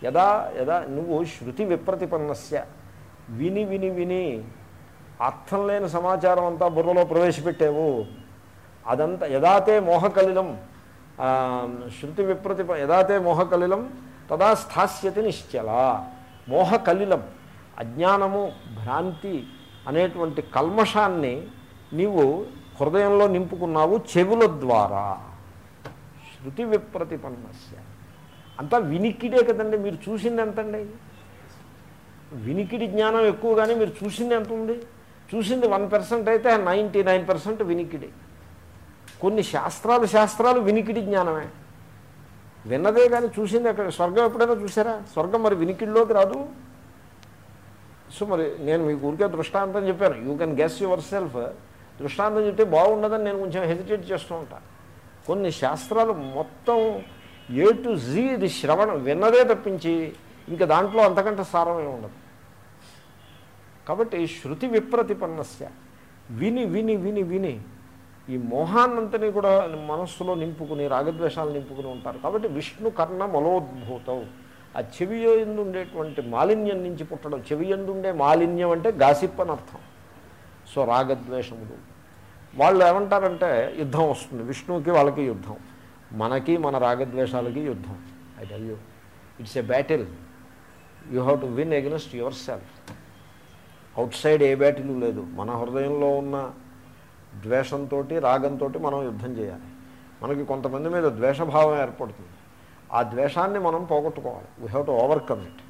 Speaker 1: యదా యదా నువ్వు శృతి విప్రతిపన్నస్య విని విని విని అర్థం లేని సమాచారం అంతా బుర్రలో ప్రవేశపెట్టావు అదంతా యదాతే మోహకలిలం ఆ, శృతి విప్రతిప యదాతే మోహకలిలం తదా స్థాస్యతి నిశ్చల మోహకలిలం అజ్ఞానము భ్రాంతి అనేటువంటి కల్మషాన్ని నీవు హృదయంలో నింపుకున్నావు చెవుల ద్వారా శృతి విప్రతిపన్నస్య అంతా వినికిడే కదండి మీరు చూసింది ఎంతండి వినికిడి జ్ఞానం ఎక్కువ కానీ మీరు చూసింది ఎంత ఉంది చూసింది వన్ పర్సెంట్ అయితే నైంటీ నైన్ పర్సెంట్ వినికిడి కొన్ని శాస్త్రాలు శాస్త్రాలు వినికిడి జ్ఞానమే విన్నదే కానీ చూసింది అక్కడ స్వర్గం ఎప్పుడైనా చూసారా స్వర్గం మరి వినికిడిలోకి రాదు సో మరి నేను మీకు ఊరికే దృష్టాంతం చెప్పాను you can guess yourself దృష్టాంతం చెప్తే బాగుండదని నేను కొంచెం హెజిటేట్ చేస్తూ ఉంటాను కొన్ని శాస్త్రాలు మొత్తం ఏ టు జీ ఇది శ్రవణం విన్నదే తప్పించి ఇంకా దాంట్లో అంతకంటే సారమే ఉండదు కాబట్టి శృతి విప్రతిపన్నస్య విని విని విని విని ఈ మోహాన్నంతని కూడా మనస్సులో నింపుకుని రాగద్వేషాలు నింపుకుని ఉంటారు కాబట్టి విష్ణు కర్ణ మలోద్భూతం ఆ చెవి ఎందు ఉండేటువంటి మాలిన్యం నుంచి పుట్టడం చెవి ఎందు ఉండే మాలిన్యం అంటే గాసిప్ అని అర్థం సో రాగద్వేషములు వాళ్ళు ఏమంటారంటే యుద్ధం వస్తుంది విష్ణువుకి వాళ్ళకి యుద్ధం మనకి మన రాగద్వేషాలకి యుద్ధం I tell you it's a battle you have to win against yourself outside a battle లేదు మన హృదయంలో ఉన్న ద్వేషంతో రాగంతో మనం యుద్ధం చేయాలి మనకి కొంతమంది మీద ద్వేషభావం ఏర్పడుతుంది ఆ ద్వేషాన్ని మనం పోగొట్టుకోవాలి we have to overcome it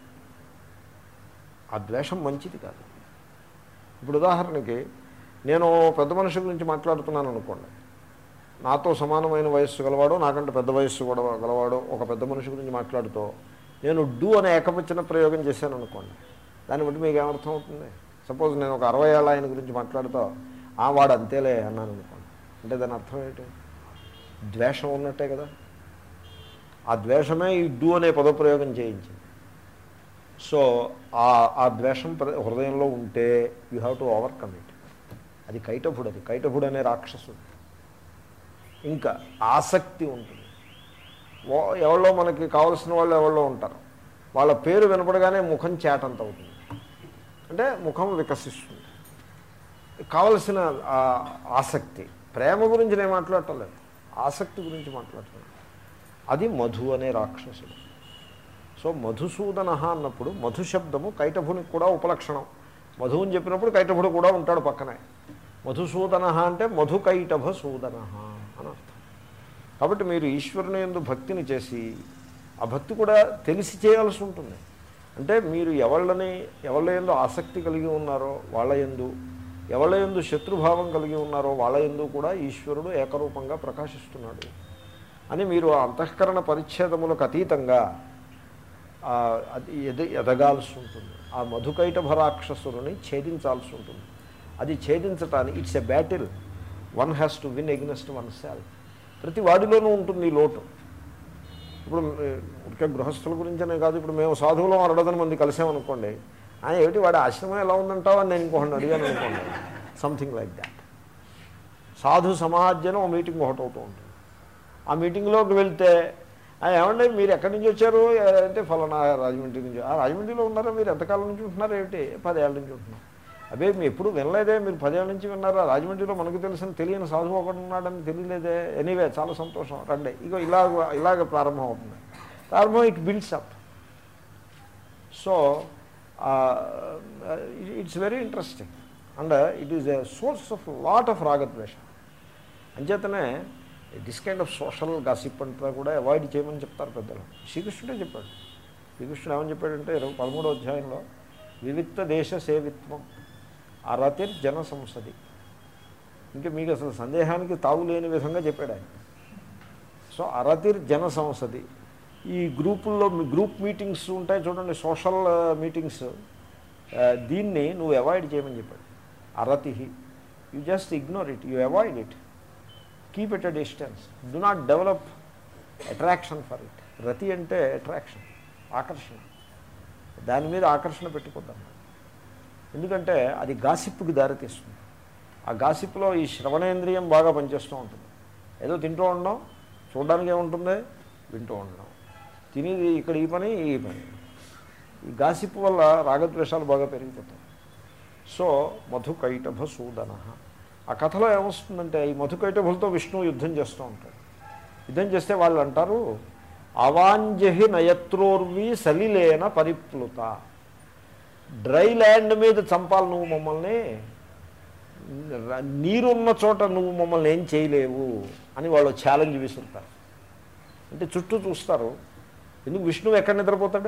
Speaker 1: ఆ ద్వేషం మంచిది కాదు ఇప్పుడు ఉదాహరణకి నేను పెద్ద మనిషి గురించి మాట్లాడుతున్నాను అనుకోండి నాతో సమానమైన వయస్సు గలవాడు నాకంటే పెద్ద వయస్సు కూడా గలవాడు ఒక పెద్ద మనిషి గురించి మాట్లాడుతూ నేను డూ అనే ఏకవచన ప్రయోగం చేశాను అనుకోండి దాన్ని బట్టి మీకు ఏమర్థం అవుతుంది సపోజ్ నేను ఒక అరవై ఏళ్ళ ఆయన గురించి మాట్లాడుతూ ఆ వాడు అంతేలే అన్నాను అనుకోండి అంటే దాని అర్థం ఏంటి ద్వేషం ఉన్నట్టే కదా ఆ ద్వేషమే ఈ డూ అనే పదప్రయోగం చేయించింది సో ఆ ఆ ద్వేషం ప్ర- హృదయంలో ఉంటే you have to overcome it అది కైటభుడు అది కైటభుడు అనే రాక్షసుడు ఇంకా ఆసక్తి ఉంటుంది ఓ- ఎవరో మనకి కావలసిన వాళ్ళు ఎవరో ఉంటారు వాళ్ళ పేరు వినపడగానే ముఖం చేటంత అవుతుంది అంటే ముఖం వికసిస్తుంది కావలసిన ఆ ఆసక్తి ప్రేమ గురించి నేను మాట్లాడటం లేదు ఆసక్తి గురించి మాట్లాడుతున్నాను అది మధు అనే రాక్షసుడు సో మధుసూదన అన్నప్పుడు మధు శబ్దము కైటభునికి కూడా ఉపలక్షణం మధు అని చెప్పినప్పుడు కైటభుడు కూడా ఉంటాడు పక్కనే మధుసూదన అంటే మధు కైటభ సూదన అని అర్థం కాబట్టి మీరు ఈశ్వరుని ఎందు భక్తిని చేసి ఆ భక్తి కూడా తెలిసి చేయాల్సి ఉంటుంది అంటే మీరు ఎవళ్ళని ఎవళ్ళ ఎందు ఆసక్తి కలిగి ఉన్నారో వాళ్ళ ఎందు ఎవళ్ళ ఎందు శత్రుభావం కలిగి ఉన్నారో వాళ్ళ ఎందు కూడా ఈశ్వరుడు ఏకరూపంగా ప్రకాశిస్తున్నాడు అని మీరు ఆ అంతఃకరణ పరిచ్ఛేదములకు అతీతంగా ఆ, అది ఎద ఎదగాల్సి ఉంటుంది ఆ మధుకైటభ రాక్షసుని ఛేదించాల్సి ఉంటుంది అది ఛేదించటానికి it's a battle one has to win against oneself ప్రతి వాడిలోనూ ఉంటుంది ఈ లోటు ఇప్పుడు ఉడికే గృహస్థుల గురించనే కాదు ఇప్పుడు మేము సాధువులో అరడదని మంది కలిసామనుకోండి ఆయన ఏమిటి వాడి ఆశ్రమం ఎలా ఉందంటావు అని నేను ఇంకొకటి అడిగాను అనుకోండి సంథింగ్ లైక్ దాట్ సాధు సమాజం ఓ మీటింగ్ ఒకటి అవుతూ ఉంటుంది ఆ మీటింగ్లోకి వెళ్తే "ఆ, ఏమండి మీరు ఎక్కడి నుంచి వచ్చారు అంటే ఫలానా రాజమండ్రి నుంచి ఆ రాజమండ్రిలో ఉన్నారా మీరు ఎంతకాలం నుంచి ఉంటున్నారు ఏమిటి పదేళ్ళ నుంచి ఉంటున్నాం అదే మీరు ఎప్పుడు వినలేదే మీరు పదేళ్ళ నుంచి విన్నారా రాజమండ్రిలో మనకు తెలిసిన తెలియని సాధువు ఒకడు ఉన్నాడని తెలియలేదే ఎనీవే చాలా సంతోషం రండి ఇగో ఇలాగ ఇలాగ ప్రారంభం అవుతుంది ప్రారంభం it builds up so it's very interesting and it is a source of lot of రాగద్వేష అంచేతనే this kind of social gossip అంతా కూడా అవాయిడ్ చేయమని చెప్తారు పెద్దలు శ్రీకృష్ణుడే చెప్పాడు శ్రీకృష్ణుడు ఏమని చెప్పాడంటే ఇరవై పదమూడో అధ్యాయంలో వివిక్త దేశ సేవిత్వం అరతిర్ జన సంసది ఇంకా మీకు అసలు సందేహానికి తావు లేని విధంగా చెప్పాడు ఆయన సో అరతిర్ జన సంసది ఈ గ్రూపుల్లో మీ గ్రూప్ మీటింగ్స్ ఉంటాయి చూడండి సోషల్ మీటింగ్స్ దీన్ని నువ్వు అవాయిడ్ చేయమని చెప్పాడు అరతి you just ignore it you avoid it keep it a distance do not develop attraction for it రతి అంటే అట్రాక్షన్ ఆకర్షణ దాని మీద ఆకర్షణ పెట్టుకుంటాం ఎందుకంటే అది గాసిప్కి దారితీస్తుంది ఆ గాసిప్లో ఈ శ్రవణేంద్రియం బాగా పనిచేస్తూ ఉంటుంది ఏదో తింటూ ఉండడం చూడడానికి ఏముంటుంది వింటూ ఉండడం తినేది ఇక్కడ ఈ పని ఈ పని ఈ గాసిప్ వల్ల రాగద్వేషాలు బాగా పెరిగిపోతాయి సో మధుకైటభ సూదన ఆ కథలో ఏమొస్తుందంటే ఈ మధుకైటభులతో విష్ణువు యుద్ధం చేస్తూ ఉంటాడు యుద్ధం చేస్తే వాళ్ళు అంటారు అవాంజహి నయత్రోర్వి సలిలేన పరిప్లుత డ్రై ల్యాండ్ మీద చంపాలి నువ్వు మమ్మల్ని ర- నీరున్న చోట నువ్వు మమ్మల్ని ఏం చేయలేవు అని వాళ్ళు ఛాలెంజ్ విసురుతారు అంటే చుట్టూ చూస్తారు ఎందుకు విష్ణువు ఎక్కడ నిద్రపోతాడు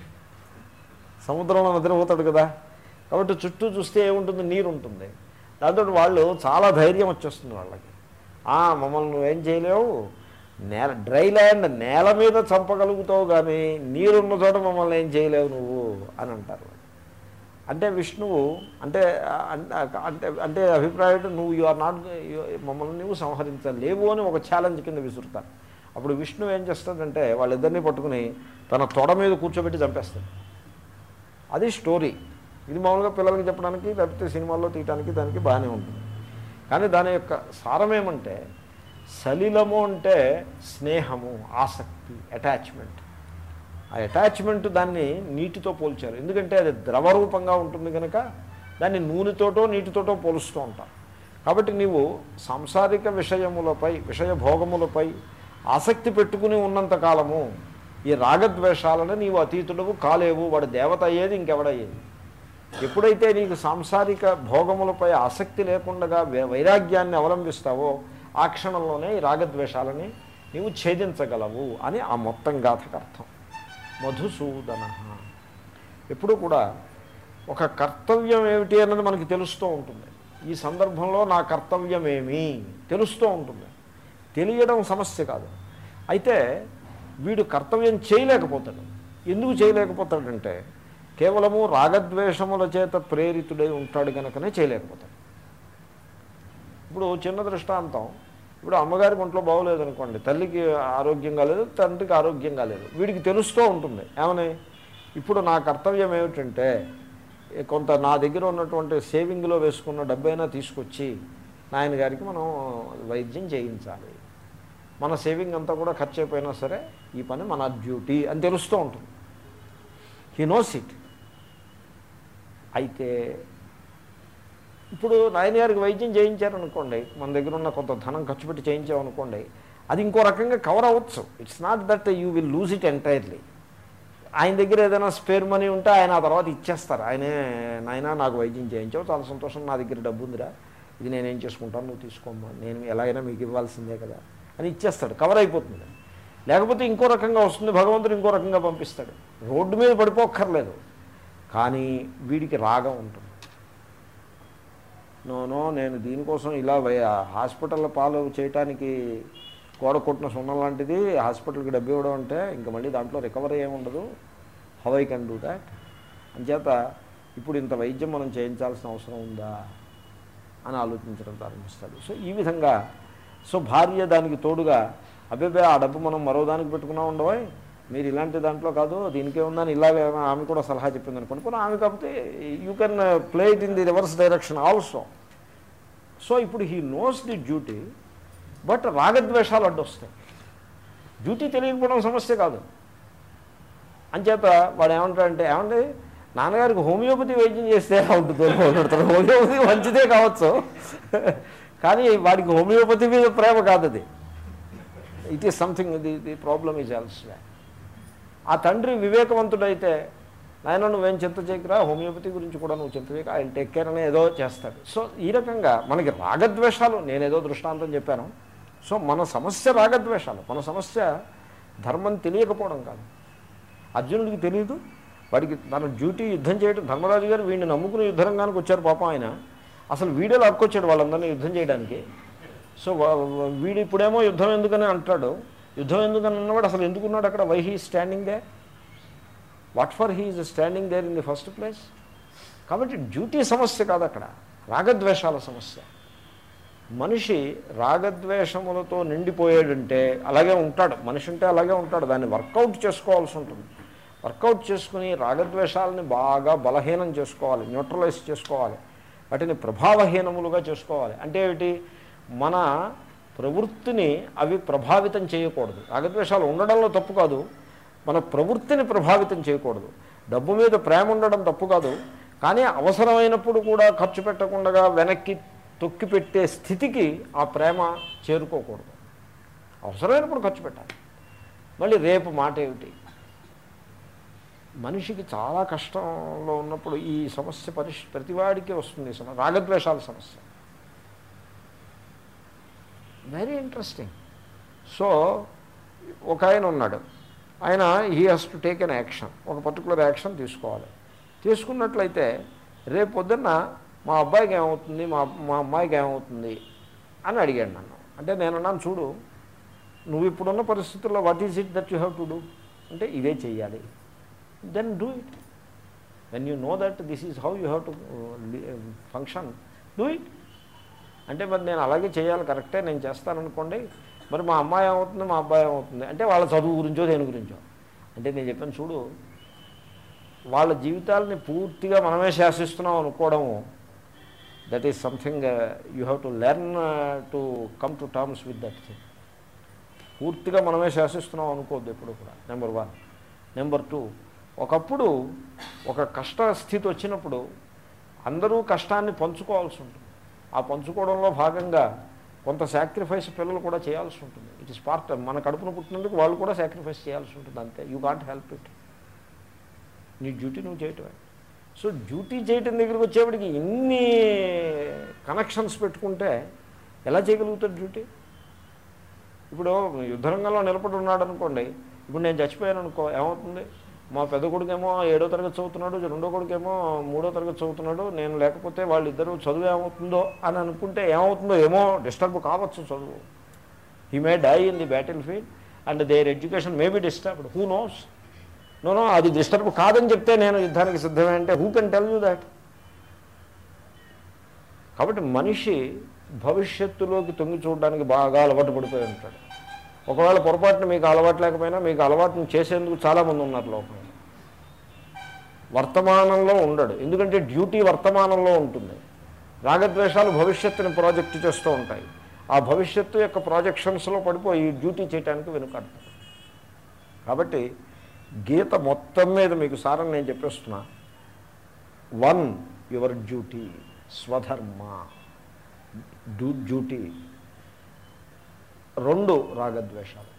Speaker 1: సముద్రంలో నిద్రపోతాడు కదా కాబట్టి చుట్టూ చూస్తే ఏముంటుంది నీరు ఉంటుంది దాంతో వాళ్ళు చాలా ధైర్యం వచ్చేస్తుంది వాళ్ళకి "ఆ, మమ్మల్ని నువ్వేం చేయలేవు నేల డ్రై ల్యాండ్ నేల మీద చంపగలుగుతావు కానీ నీరున్న చోట మమ్మల్ని ఏం చేయలేవు నువ్వు అని అంటారు అంటే విష్ణువు అంటే అంటే- అంటే అంటే అభిప్రాయం నువ్వు యు ఆర్ నాట్ మమ్మల్ని నువ్వు సంహరించలేవు అని ఒక ఛాలెంజ్ కింద విసురుతారు అప్పుడు విష్ణువు ఏం చేస్తాడంటే వాళ్ళిద్దరిని పట్టుకుని తన తొడ మీద కూర్చోబెట్టి చంపేస్తాడు అది స్టోరీ ఇది మామూలుగా పిల్లలకి చెప్పడానికి లేకపోతే సినిమాల్లో తీయడానికి దానికి బాగానే ఉంటుంది కానీ దాని యొక్క సారం ఏమంటే సలిలము అంటే స్నేహము ఆసక్తి అటాచ్మెంట్ ఆ అటాచ్మెంట్ దాన్ని నీటితో పోల్చారు ఎందుకంటే అది ద్రవరూపంగా ఉంటుంది కనుక దాన్ని నూనెతోటో నీటితోటో పోలుస్తూ ఉంటాం కాబట్టి నీవు సాంసారిక విషయములపై విషయ భోగములపై ఆసక్తి పెట్టుకుని ఉన్నంత కాలము ఈ రాగద్వేషాలను నీవు అతీతుడవు కాలేవు వాడు దేవత అయ్యేది ఇంకెవడయ్యేది ఎప్పుడైతే నీకు సాంసారిక భోగములపై ఆసక్తి లేకుండా వై- వైరాగ్యాన్ని అవలంబిస్తావో ఆ క్షణంలోనే ఈ రాగద్వేషాలని నీవు ఛేదించగలవు అని ఆ మొత్తం గాథకు అర్థం మధుసూదన ఎప్పుడు కూడా ఒక కర్తవ్యం ఏమిటి అన్నది మనకి తెలుస్తూ ఉంటుంది ఈ సందర్భంలో నా కర్తవ్యం ఏమి తెలుస్తూ ఉంటుంది తెలియడం సమస్య కాదు అయితే వీడు కర్తవ్యం చేయలేకపోతాడు ఎందుకు చేయలేకపోతాడంటే కేవలము రాగద్వేషముల చేత ప్రేరితుడై ఉంటాడు కనుకనే చేయలేకపోతాడు ఇప్పుడు చిన్న దృష్టాంతం ఇప్పుడు అమ్మగారికి ఒంట్లో బాగోలేదు అనుకోండి తల్లికి ఆరోగ్యంగా లేదు తండ్రికి ఆరోగ్యంగా లేదు వీడికి తెలుస్తూ ఉంటుంది ఏమని ఇప్పుడు నా కర్తవ్యం ఏమిటంటే ఏ కొంత నా దగ్గర ఉన్నటువంటి సేవింగ్లో వేసుకున్న డబ్బైనా తీసుకొచ్చి నాయన గారికి మనం వైద్యం చేయించాలి మన సేవింగ్ అంతా కూడా ఖర్చు అయిపోయినా సరే ఈ పని మన డ్యూటీ అని తెలుస్తూ ఉంటుంది హీ నోస్ ఇట్ అయితే ఇప్పుడు నాయన గారికి వైద్యం చేయించారనుకోండి మన దగ్గర ఉన్న కొంత ధనం ఖర్చు పెట్టి చేయించామనుకోండి అది ఇంకో రకంగా కవర్ అవ్వచ్చు it's not that you will lose it entirely ఆయన దగ్గర ఏదైనా స్పేర్ మనీ ఉంటే ఆయన ఆ తర్వాత ఇచ్చేస్తారు ఆయనే నాయన నాకు వైద్యం చేయించావు చాలా సంతోషం నా దగ్గర డబ్బు ఉందిరా ఇది నేనేం చేసుకుంటాను నువ్వు తీసుకోమ్మా నేను ఎలాగైనా మీకు ఇవ్వాల్సిందే కదా అని ఇచ్చేస్తాడు కవర్ అయిపోతుంది లేకపోతే ఇంకో రకంగా వస్తుంది భగవంతుడు ఇంకో రకంగా పంపిస్తాడు రోడ్డు మీద పడిపోక్కర్లేదు కానీ వీడికి రాగం ఉంటుంది నోనో నేను దీనికోసం ఇలా వై- హాస్పిటల్లో పాలు చేయటానికి గోడ కొట్టిన సున్నం లాంటిది హాస్పిటల్కి డబ్బు ఇవ్వడం అంటే ఇంకా మళ్ళీ దాంట్లో రికవరీ ఏముండదు how I can do that అంచేత ఇప్పుడు ఇంత వైద్యం మనం చేయించాల్సిన అవసరం ఉందా అని ఆలోచించడం ప్రారంభిస్తాడు సో ఈ విధంగా సో భార్య దానికి తోడుగా అబ్బాయి ఆ డబ్బు మనం మరో దానికి పెట్టుకున్నా ఉండవోయ్ మీరు ఇలాంటి దాంట్లో కాదు దీనికే ఉందని ఇలాగే ఆమె కూడా సలహా చెప్పింది అనుకోండి పోనీ ఆమె కాకపోతే you can play it in the reverse direction also so ఇప్పుడు he knows the duty but రాగద్వేషాలు అడ్డొస్తాయి డ్యూటీ తెలియకపోవడం సమస్య కాదు అంచేత వాడు ఏమంటాడంటే ఏమండి నాన్నగారికి హోమియోపతి వైద్యం చేస్తే ఎలా ఉంటుందో మాట్లాడతాడు హోమియోపతి మంచిదే కావచ్చు కానీ వాడికి హోమియోపతి మీద ప్రేమ కాదు అది it is something the the problem is also ఆ తండ్రి వివేకవంతుడైతే నాయన నువ్వేం చింత చేయకురా హోమియోపతి గురించి కూడా నువ్వు చింత చేయక ఆయన టేక్ కేర్ అని ఏదో చేస్తాడు సో ఈ రకంగా మనకి రాగద్వేషాలు నేనేదో దృష్టాంతం చెప్పాను సో మన సమస్య రాగద్వేషాలు మన సమస్య ధర్మం తెలియకపోవడం కాదు అర్జునుడికి తెలియదు వాడికి తన డ్యూటీ యుద్ధం చేయడం ధర్మరాజు గారు వీడిని నమ్ముకుని యుద్ధరంగానికి వచ్చారు పాపం ఆయన అసలు వీడే లాక్కొచ్చాడు వాళ్ళందరినీ యుద్ధం చేయడానికి సో వా- వా- వీడు ఇప్పుడేమో యుద్ధం ఎందుకని అంటాడు యుద్ధం ఎందుకని అన్నవాడు అసలు ఎందుకున్నాడు అక్కడ why he standing there what for he is standing there in the first place కాబట్టి డ్యూటీ సమస్య కాదు అక్కడ రాగద్వేషాల సమస్య మనిషి రాగద్వేషములతో నిండిపోయాడంటే అలాగే ఉంటాడు మనిషి అంటే అలాగే ఉంటాడు దాన్ని వర్కౌట్ చేసుకోవాల్సి ఉంటుంది వర్కౌట్ చేసుకుని రాగద్వేషాలని బాగా బలహీనం చేసుకోవాలి న్యూట్రలైజ్ చేసుకోవాలి వాటిని ప్రభావహీనములుగా చేసుకోవాలి అంటే ఏమిటి మన ప్రవృత్తిని అవి ప్రభావితం చేయకూడదు రాగద్వేషాలు ఉండడంలో తప్పు కాదు మన ప్రవృత్తిని ప్రభావితం చేయకూడదు డబ్బు మీద ప్రేమ ఉండడం తప్పు కాదు కానీ అవసరమైనప్పుడు కూడా ఖర్చు పెట్టకుండా వెనక్కి తొక్కి పెట్టే స్థితికి ఆ ప్రేమ చేరుకోకూడదు అవసరమైనప్పుడు ఖర్చు పెట్టాలి మళ్ళీ రేపు మాట ఏమిటి మనిషికి చాలా కష్టంలో ఉన్నప్పుడు ఈ సమస్య పరిష్ ప్రతివాడికి వస్తుంది ఈ సమస్య రాగద్వేషాల సమస్య వెరీ ఇంట్రెస్టింగ్ సో ఒక ఆయన ఉన్నాడు ఆయన he has to take an action ఒక పర్టికులర్ యాక్షన్ తీసుకోవాలి తీసుకున్నట్లయితే రేపు పొద్దున్న మా అబ్బాయికి ఏమవుతుంది మా మా అమ్మాయికి ఏమవుతుంది అని అడిగాడు నన్ను అంటే నేను అన్నాను చూడు నువ్వు ఇప్పుడున్న పరిస్థితుల్లో what is it that you have to do అంటే ఇదే చెయ్యాలి then do it when you know that this is how you have to function do it అంటే మరి నేను అలాగే చేయాలి కరెక్టే నేను చేస్తాను అనుకోండి మరి మా అమ్మాయి ఏమవుతుంది మా అబ్బాయి ఏమవుతుంది అంటే వాళ్ళ చదువు గురించో దేని గురించో అంటే నేను చెప్పాను చూడు వాళ్ళ జీవితాలని పూర్తిగా మనమే శాసిస్తున్నాం అనుకోవడము that is something you have to learn to come to terms with that thing పూర్తిగా మనమే శాసిస్తున్నాం అనుకోవద్దు ఎప్పుడు కూడా నెంబర్ వన్ నెంబర్ టూ ఒకప్పుడు ఒక కష్ట స్థితి వచ్చినప్పుడు అందరూ కష్టాన్ని పంచుకోవాల్సి ఉంటుంది ఆ పంచుకోవడంలో భాగంగా కొంత సాక్రిఫైస్ పిల్లలు కూడా చేయాల్సి ఉంటుంది ఇట్ ఇస్ పార్ట్ మన కడుపున పుట్టినందుకు వాళ్ళు కూడా సాక్రిఫైస్ చేయాల్సి ఉంటుంది అంతే యూ కాంట్ హెల్ప్ ఇట్ నీ డ్యూటీ నువ్వు చేయటమే సో డ్యూటీ చేయటం దగ్గరికి వచ్చేప్పటికి ఇన్ని కనెక్షన్స్ పెట్టుకుంటే ఎలా చేయగలుగుతాడు డ్యూటీ ఇప్పుడు యుద్ధరంగంలో నిలబడి ఉన్నాడు అనుకోండి ఇప్పుడు నేను చచ్చిపోయాను అనుకో ఏమవుతుంది మా పెద్ద కొడుకేమో ఏడో తరగతి చదువుతున్నాడు రెండో కొడుకేమో మూడో తరగతి చదువుతున్నాడు నేను లేకపోతే వాళ్ళిద్దరూ చదువు ఏమవుతుందో అని అనుకుంటే ఏమవుతుందో ఏమో డిస్టర్బ్ కావచ్చు చదువు he may die in the battle field and there education may be disturbed who knows no no అది డిస్టర్బ్ కాదని చెప్తే నేను యుద్ధానికి సిద్ధమే అంటే who can tell you that కాబట్టి మనిషి భవిష్యత్తులోకి తొంగి చూడడానికి బాగా అలవాటు పడిపోయి ఉంటాడు ఒకవేళ పొరపాటున మీకు అలవాటు లేకపోయినా మీకు అలవాటును చేసేందుకు చాలామంది ఉన్నారు లోపల వర్తమానంలో ఉండడు ఎందుకంటే డ్యూటీ వర్తమానంలో ఉంటుంది రాగద్వేషాలు భవిష్యత్తుని ప్రాజెక్ట్ చేస్తూ ఉంటాయి ఆ భవిష్యత్తు యొక్క ప్రాజెక్షన్స్లో పడిపోయి డ్యూటీ చేయడానికి వెనుకాడతాడు కాబట్టి గీత మొత్తం మీద మీకు సారం నేను చెప్పేస్తున్నా వన్ యువర్ డ్యూటీ స్వధర్మ డ్యూ డ్యూటీ రెండు రాగద్వేషాలు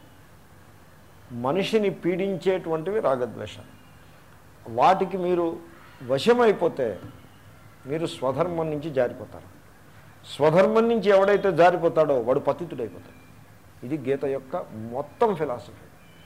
Speaker 1: మనిషిని పీడించేటువంటివి రాగద్వేషాలు వాటికి మీరు వశమైపోతే మీరు స్వధర్మం నుంచి జారిపోతారు స్వధర్మం నుంచి ఎవడైతే జారిపోతాడో వాడు పతితుడైపోతాడు ఇది గీత యొక్క మొత్తం ఫిలాసఫీ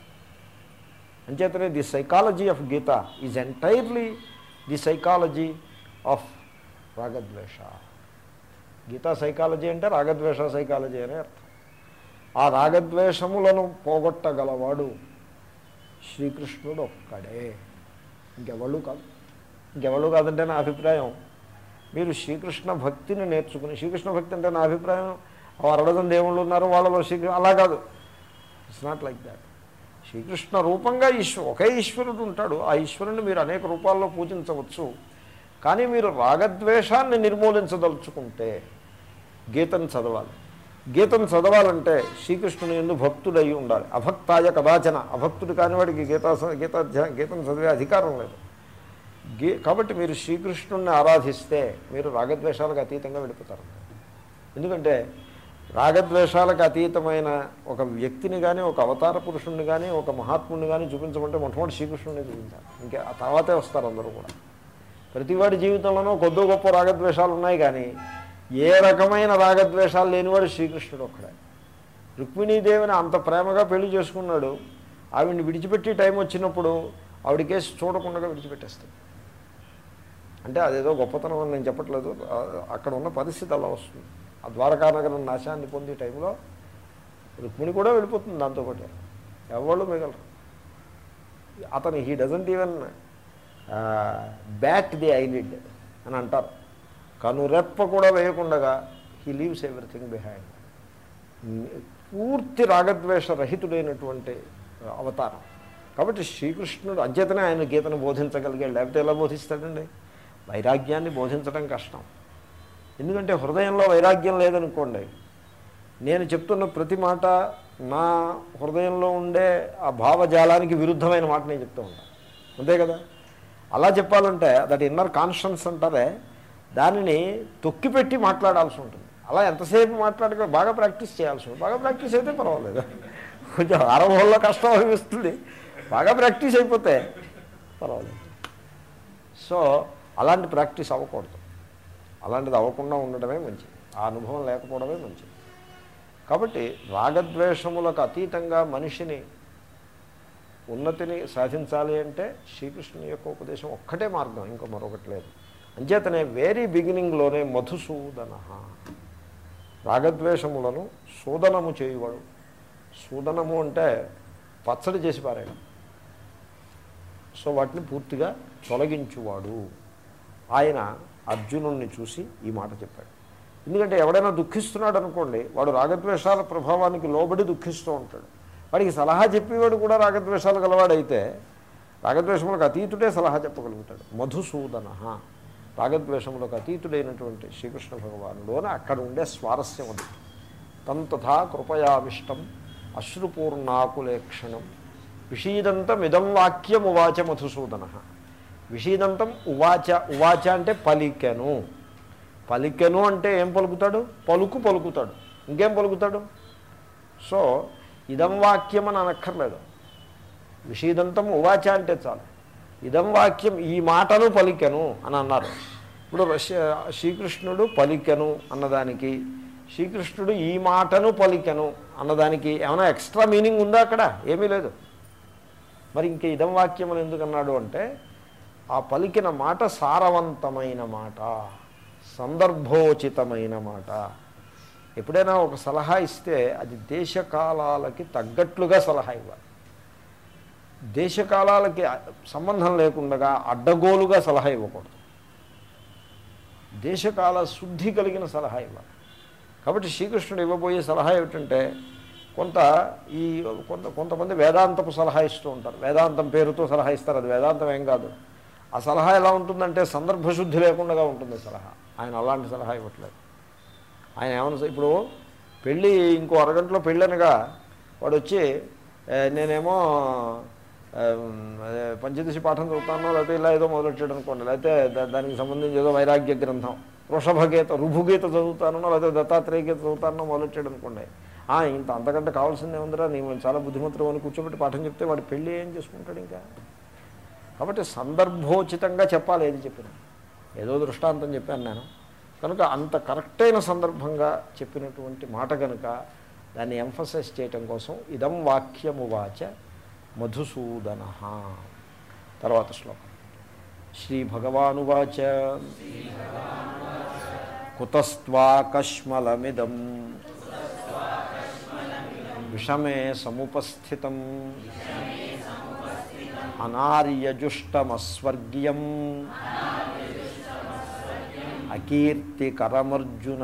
Speaker 1: అంచేతనే the psychology of Gita is entirely the psychology of రాగద్వేష గీతా సైకాలజీ అంటే రాగద్వేష సైకాలజీ అనే అర్థం ఆ రాగద్వేషములను పోగొట్టగలవాడు శ్రీకృష్ణుడు ఒక్కడే ఇంకెవళ్ళు కాదు ఇంకెవళ్ళు కాదంటే నా అభిప్రాయం మీరు శ్రీకృష్ణ భక్తిని నేర్చుకుని శ్రీకృష్ణ భక్తి అంటే నా అభిప్రాయం అరడదం దేవుళ్ళు ఉన్నారు వాళ్ళలో శ్రీకృష్ణ అలా కాదు it's not like that Srikrishna రూపంగా ఈశ్వ ఒకే ఈశ్వరుడు ఉంటాడు ఆ ఈశ్వరుని మీరు అనేక రూపాల్లో పూజించవచ్చు కానీ మీరు రాగద్వేషాన్ని నిర్మూలించదలుచుకుంటే గీతను చదవాలి గీతను చదవాలంటే శ్రీకృష్ణుని ఎందు భక్తుడై ఉండాలి అభక్తాయ కదాచన అభక్తుడు కానివాడికి గీతా గీత గీతను చదివే అధికారం లేదు గే కాబట్టి మీరు శ్రీకృష్ణుణ్ణి ఆరాధిస్తే మీరు రాగద్వేషాలకు అతీతంగా వెళ్ళిపోతారు ఎందుకంటే రాగద్వేషాలకు అతీతమైన ఒక వ్యక్తిని కానీ ఒక అవతార పురుషుణ్ణి కానీ ఒక మహాత్ముడిని కానీ చూపించమంటే మొట్టమొదటి శ్రీకృష్ణుని చూపించాలి ఇంకా ఆ తర్వాతే వస్తారు అందరూ కూడా ప్రతివాడి జీవితంలోనూ కొద్దో గొప్ప రాగద్వేషాలు ఉన్నాయి కానీ ఏ రకమైన రాగద్వేషాలు లేనివాడు శ్రీకృష్ణుడు ఒక్కడే రుక్మిణీదేవిని అంత ప్రేమగా పెళ్లి చేసుకున్నాడు ఆవిడ్ని విడిచిపెట్టి టైం వచ్చినప్పుడు ఆవిడకేసి చూడకుండా విడిచిపెట్టేస్తాడు అంటే అదేదో గొప్పతనం అని నేను చెప్పట్లేదు ఆ- అక్కడ ఉన్న పరిస్థితి అలా వస్తుంది ఆ ద్వారకానగరం నాశాన్ని పొందే టైంలో రుక్మిణి కూడా వెళ్ళిపోతుంది దాంతోపాటు ఎవళ్ళు మిగలరు అతను he doesn't even bat the eyelid అని అంటారు కనురెప్ప కూడా వేయకుండగా హీ లీవ్స్ ఎవ్రీథింగ్ బిహైండ్ పూర్తి రాగద్వేష రహితుడైనటువంటి అవతారం కాబట్టి శ్రీకృష్ణుడు అంచేతనే ఆయన గీతను బోధించగలిగాడు లేకపోతే ఎలా బోధిస్తాడండి వైరాగ్యాన్ని బోధించడం కష్టం ఎందుకంటే హృదయంలో వైరాగ్యం లేదనుకోండి నేను చెప్తున్న ప్రతి మాట నా హృదయంలో ఉండే ఆ భావజాలానికి విరుద్ధమైన మాట నేను చెప్తూ ఉంటాను అంతే కదా అలా చెప్పాలంటే దట్ ఇన్నర్ కాన్షియన్స్ అంటారే దానిని తొక్కిపెట్టి మాట్లాడాల్సి ఉంటుంది అలా ఎంతసేపు మాట్లాడక బాగా ప్రాక్టీస్ చేయాల్సి ఉంటుంది బాగా ప్రాక్టీస్ అయితే పర్వాలేదు కొంచెం ఆరంభంలో కష్టం అనిపిస్తుంది బాగా ప్రాక్టీస్ అయిపోతే పర్వాలేదు సో అలాంటి ప్రాక్టీస్ అవ్వకూడదు అలాంటిది అవ్వకుండా ఉండడమే మంచిది ఆ అనుభవం లేకపోవడమే మంచిది కాబట్టి రాగద్వేషములకు అతీతంగా మనిషిని ఉన్నతిని సాధించాలి అంటే శ్రీకృష్ణుని యొక్క ఉపదేశం ఒక్కటే మార్గం ఇంకో మరొకటి లేదు అంచేతనే వెరీ బిగినింగ్లోనే మధుసూదన రాగద్వేషములను సూదనము చేయువాడు సూదనము అంటే పచ్చడి చేసి పారాయడం సో వాటిని పూర్తిగా తొలగించువాడు ఆయన అర్జునుణ్ణి చూసి ఈ మాట చెప్పాడు ఎందుకంటే ఎవడైనా దుఃఖిస్తున్నాడు అనుకోండి వాడు రాగద్వేషాల ప్రభావానికి లోబడి దుఃఖిస్తూ ఉంటాడు వాడికి సలహా చెప్పేవాడు కూడా రాగద్వేషాలు గలవాడైతే రాగద్వేషములకు అతీతుడే సలహా చెప్పగలుగుతాడు మధుసూదన రాగద్వేషములకు అతీతుడైనటువంటి శ్రీకృష్ణ భగవానుడు అని అక్కడ ఉండే స్వారస్యం అది తంతథా కృపయావిష్టం అశ్రుపూర్ణాకులేక్షణం విషీదంతం ఇదం వాక్యం ఉవాచ మధుసూదన విషీదంతం ఉవాచ ఉవాచ అంటే పలికెను పలికెను అంటే ఏం పలుకుతాడు పలుకు పలుకుతాడు ఇంకేం పలుకుతాడు సో ఇదం వాక్యం అని అనక్కర్లేదు విషీదంతం ఉవాచ అంటే చాలు ఇదం వాక్యం ఈ మాటను పలికెను అని అన్నారు ఇప్పుడు రష్య- శ్రీకృష్ణుడు పలికెను అన్నదానికి శ్రీకృష్ణుడు ఈ మాటను పలికెను అన్నదానికి ఏమైనా ఎక్స్ట్రా మీనింగ్ ఉందా అక్కడ ఏమీ లేదు మరి ఇంక ఇదం వాక్యం అని ఎందుకు అన్నాడు అంటే ఆ పలికిన మాట సారవంతమైన మాట సందర్భోచితమైన మాట ఎప్పుడైనా ఒక సలహా ఇస్తే అది దేశకాలాలకి తగ్గట్లుగా సలహా ఇవ్వాలి దేశకాలాలకి సంబంధం లేకుండా అడ్డగోలుగా సలహా ఇవ్వకూడదు దేశకాల శుద్ధి కలిగిన సలహా ఇవ్వాలి కాబట్టి శ్రీకృష్ణుడు ఇవ్వబోయే సలహా ఏమిటంటే కొంత ఈ కొంత కొంతమంది వేదాంతపు సలహా ఇస్తూ ఉంటారు వేదాంతం పేరుతో సలహా ఇస్తారు అది వేదాంతం ఏం కాదు ఆ సలహా ఎలా ఉంటుందంటే సందర్భశుద్ధి లేకుండా ఉంటుంది సలహా ఆయన అలాంటి సలహా ఇవ్వట్లేదు ఆయన ఏమన్నా ఇప్పుడు పెళ్ళి ఇంకో అరగంటలో పెళ్ళనగా వాడు వచ్చి "ఏ, నేనేమో ఆ, అదే పంచదశి పాఠం చదువుతాను లేకపోతే ఇలా ఏదో మొదలెట్టాడు అనుకోండి లేకపోతే దా- దానికి సంబంధించి ఏదో వైరాగ్య గ్రంథం వృషభగీత రుభుగీత చదువుతానో లేకపోతే దత్తాత్రేయ గీత చదువుతానో మొదలెట్టాడు అనుకోండి "ఆ, ఇంత అంతకంటే కావాల్సిందే ఉందిరా నీవు చాలా బుద్ధిమంతుడు అని కూర్చోబెట్టి పాఠం చెప్తే వాడు పెళ్ళి ఏం చేసుకుంటాడు ఇంకా కాబట్టి సందర్భోచితంగా చెప్పాలి ఏది చెప్పినా ఏదో దృష్టాంతం చెప్పాను నేను కనుక అంత కరెక్ట్ అయిన సందర్భంగా చెప్పినటువంటి మాట కనుక దాన్ని ఎంఫసైజ్ చేయటం కోసం ఇదం వాక్యము వాచ మధుసూదన తర్వాత శ్లోకం శ్రీ భగవానువాచ కుతస్వాకష్మలమిదం విషమే సముపస్థితం అనార్యజుష్టమస్వర్గ్యం అకీర్తికరమర్జున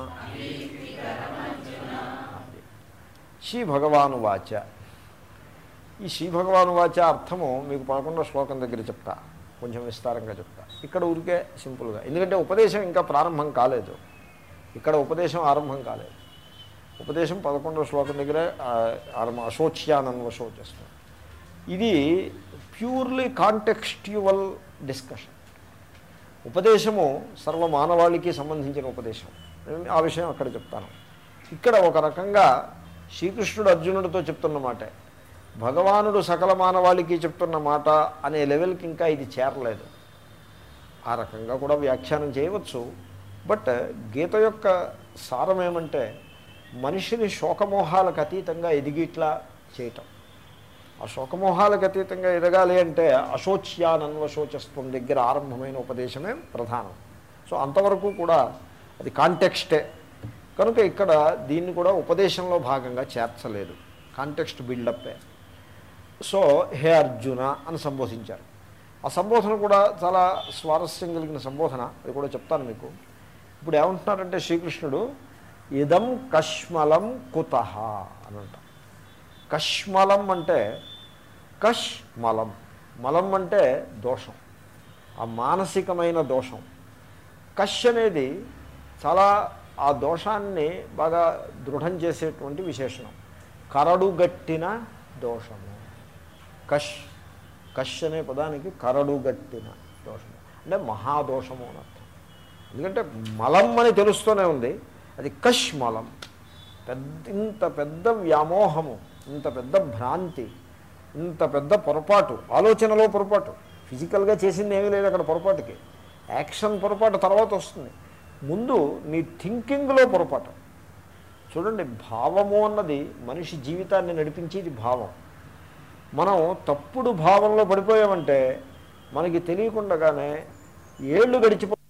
Speaker 1: శ్రీ భగవాను వాచ ఈ శ్రీ భగవాను వాచ అర్థము మీకు పదకొండో శ్లోకం దగ్గర చెప్తా కొంచెం విస్తారంగా చెప్తా ఇక్కడ ఊరికే సింపుల్గా ఎందుకంటే ఉపదేశం ఇంకా ప్రారంభం కాలేదు ఇక్కడ ఉపదేశం ఆరంభం కాలేదు ఉపదేశం పదకొండో శ్లోకం దగ్గర ఆరంభం అశోచ్యానన్వశోచస్తం ఇది ప్యూర్లీ కాంటెక్స్ట్యువల్ డిస్కషన్ ఉపదేశము సర్వ మానవాళికి సంబంధించిన ఉపదేశం నేను ఆ విషయం అక్కడ చెప్తాను ఇక్కడ ఒక రకంగా శ్రీకృష్ణుడు అర్జునుడితో చెప్తున్న మాటే భగవానుడు సకల మానవాళికి చెప్తున్న మాట అనే లెవెల్కి ఇంకా ఇది చేరలేదు ఆ రకంగా కూడా వ్యాఖ్యానం చేయవచ్చు బట్ గీత యొక్క సారం ఏమంటే మనిషిని శోకమోహాలకు అతీతంగా ఎదిగిట్లా చేయటం ఆ శోకమోహాలకు అతీతంగా ఎదగాలి అంటే అశోచ్యానన్వశోచస్వం దగ్గర ఆరంభమైన ఉపదేశమే ప్రధానం సో అంతవరకు కూడా అది కాంటెక్స్టే కనుక ఇక్కడ దీన్ని కూడా ఉపదేశంలో భాగంగా చేర్చలేదు కాంటెక్స్ట్ బిల్డప్పే సో హే అర్జున అని సంబోధించారు ఆ సంబోధన కూడా చాలా స్వారస్యం కలిగిన సంబోధన అది కూడా చెప్తాను మీకు ఇప్పుడు ఏమంటున్నారంటే శ్రీకృష్ణుడు ఇదం కష్మలం కుత అని అంటారు కష్మలం అంటే కష్ మలం మలం అంటే దోషం ఆ మానసికమైన దోషం కష్ అనేది చాలా ఆ దోషాన్ని బాగా దృఢం చేసేటువంటి విశేషణం కరడుగట్టిన దోషము కష్ కష్ అనే పదానికి కరడుగట్టిన దోషము అంటే మహాదోషము అని అర్థం ఎందుకంటే మలం అని తెలుస్తూనే ఉంది అది కష్ మలం పెద్ద ఇంత పెద్ద వ్యామోహము ఇంత పెద్ద భ్రాంతి ఇంత పెద్ద పొరపాటు ఆలోచనలో పొరపాటు ఫిజికల్గా చేసింది ఏమీ లేదు అక్కడ పొరపాటుకి యాక్షన్ పొరపాటు తర్వాత వస్తుంది ముందు నీ థింకింగ్లో పొరపాటు చూడండి భావము అన్నది మనిషి జీవితాన్ని నడిపించేది భావం మనం తప్పుడు భావంలో పడిపోయామంటే మనకి తెలియకుండానే ఏళ్ళు గడిచిపో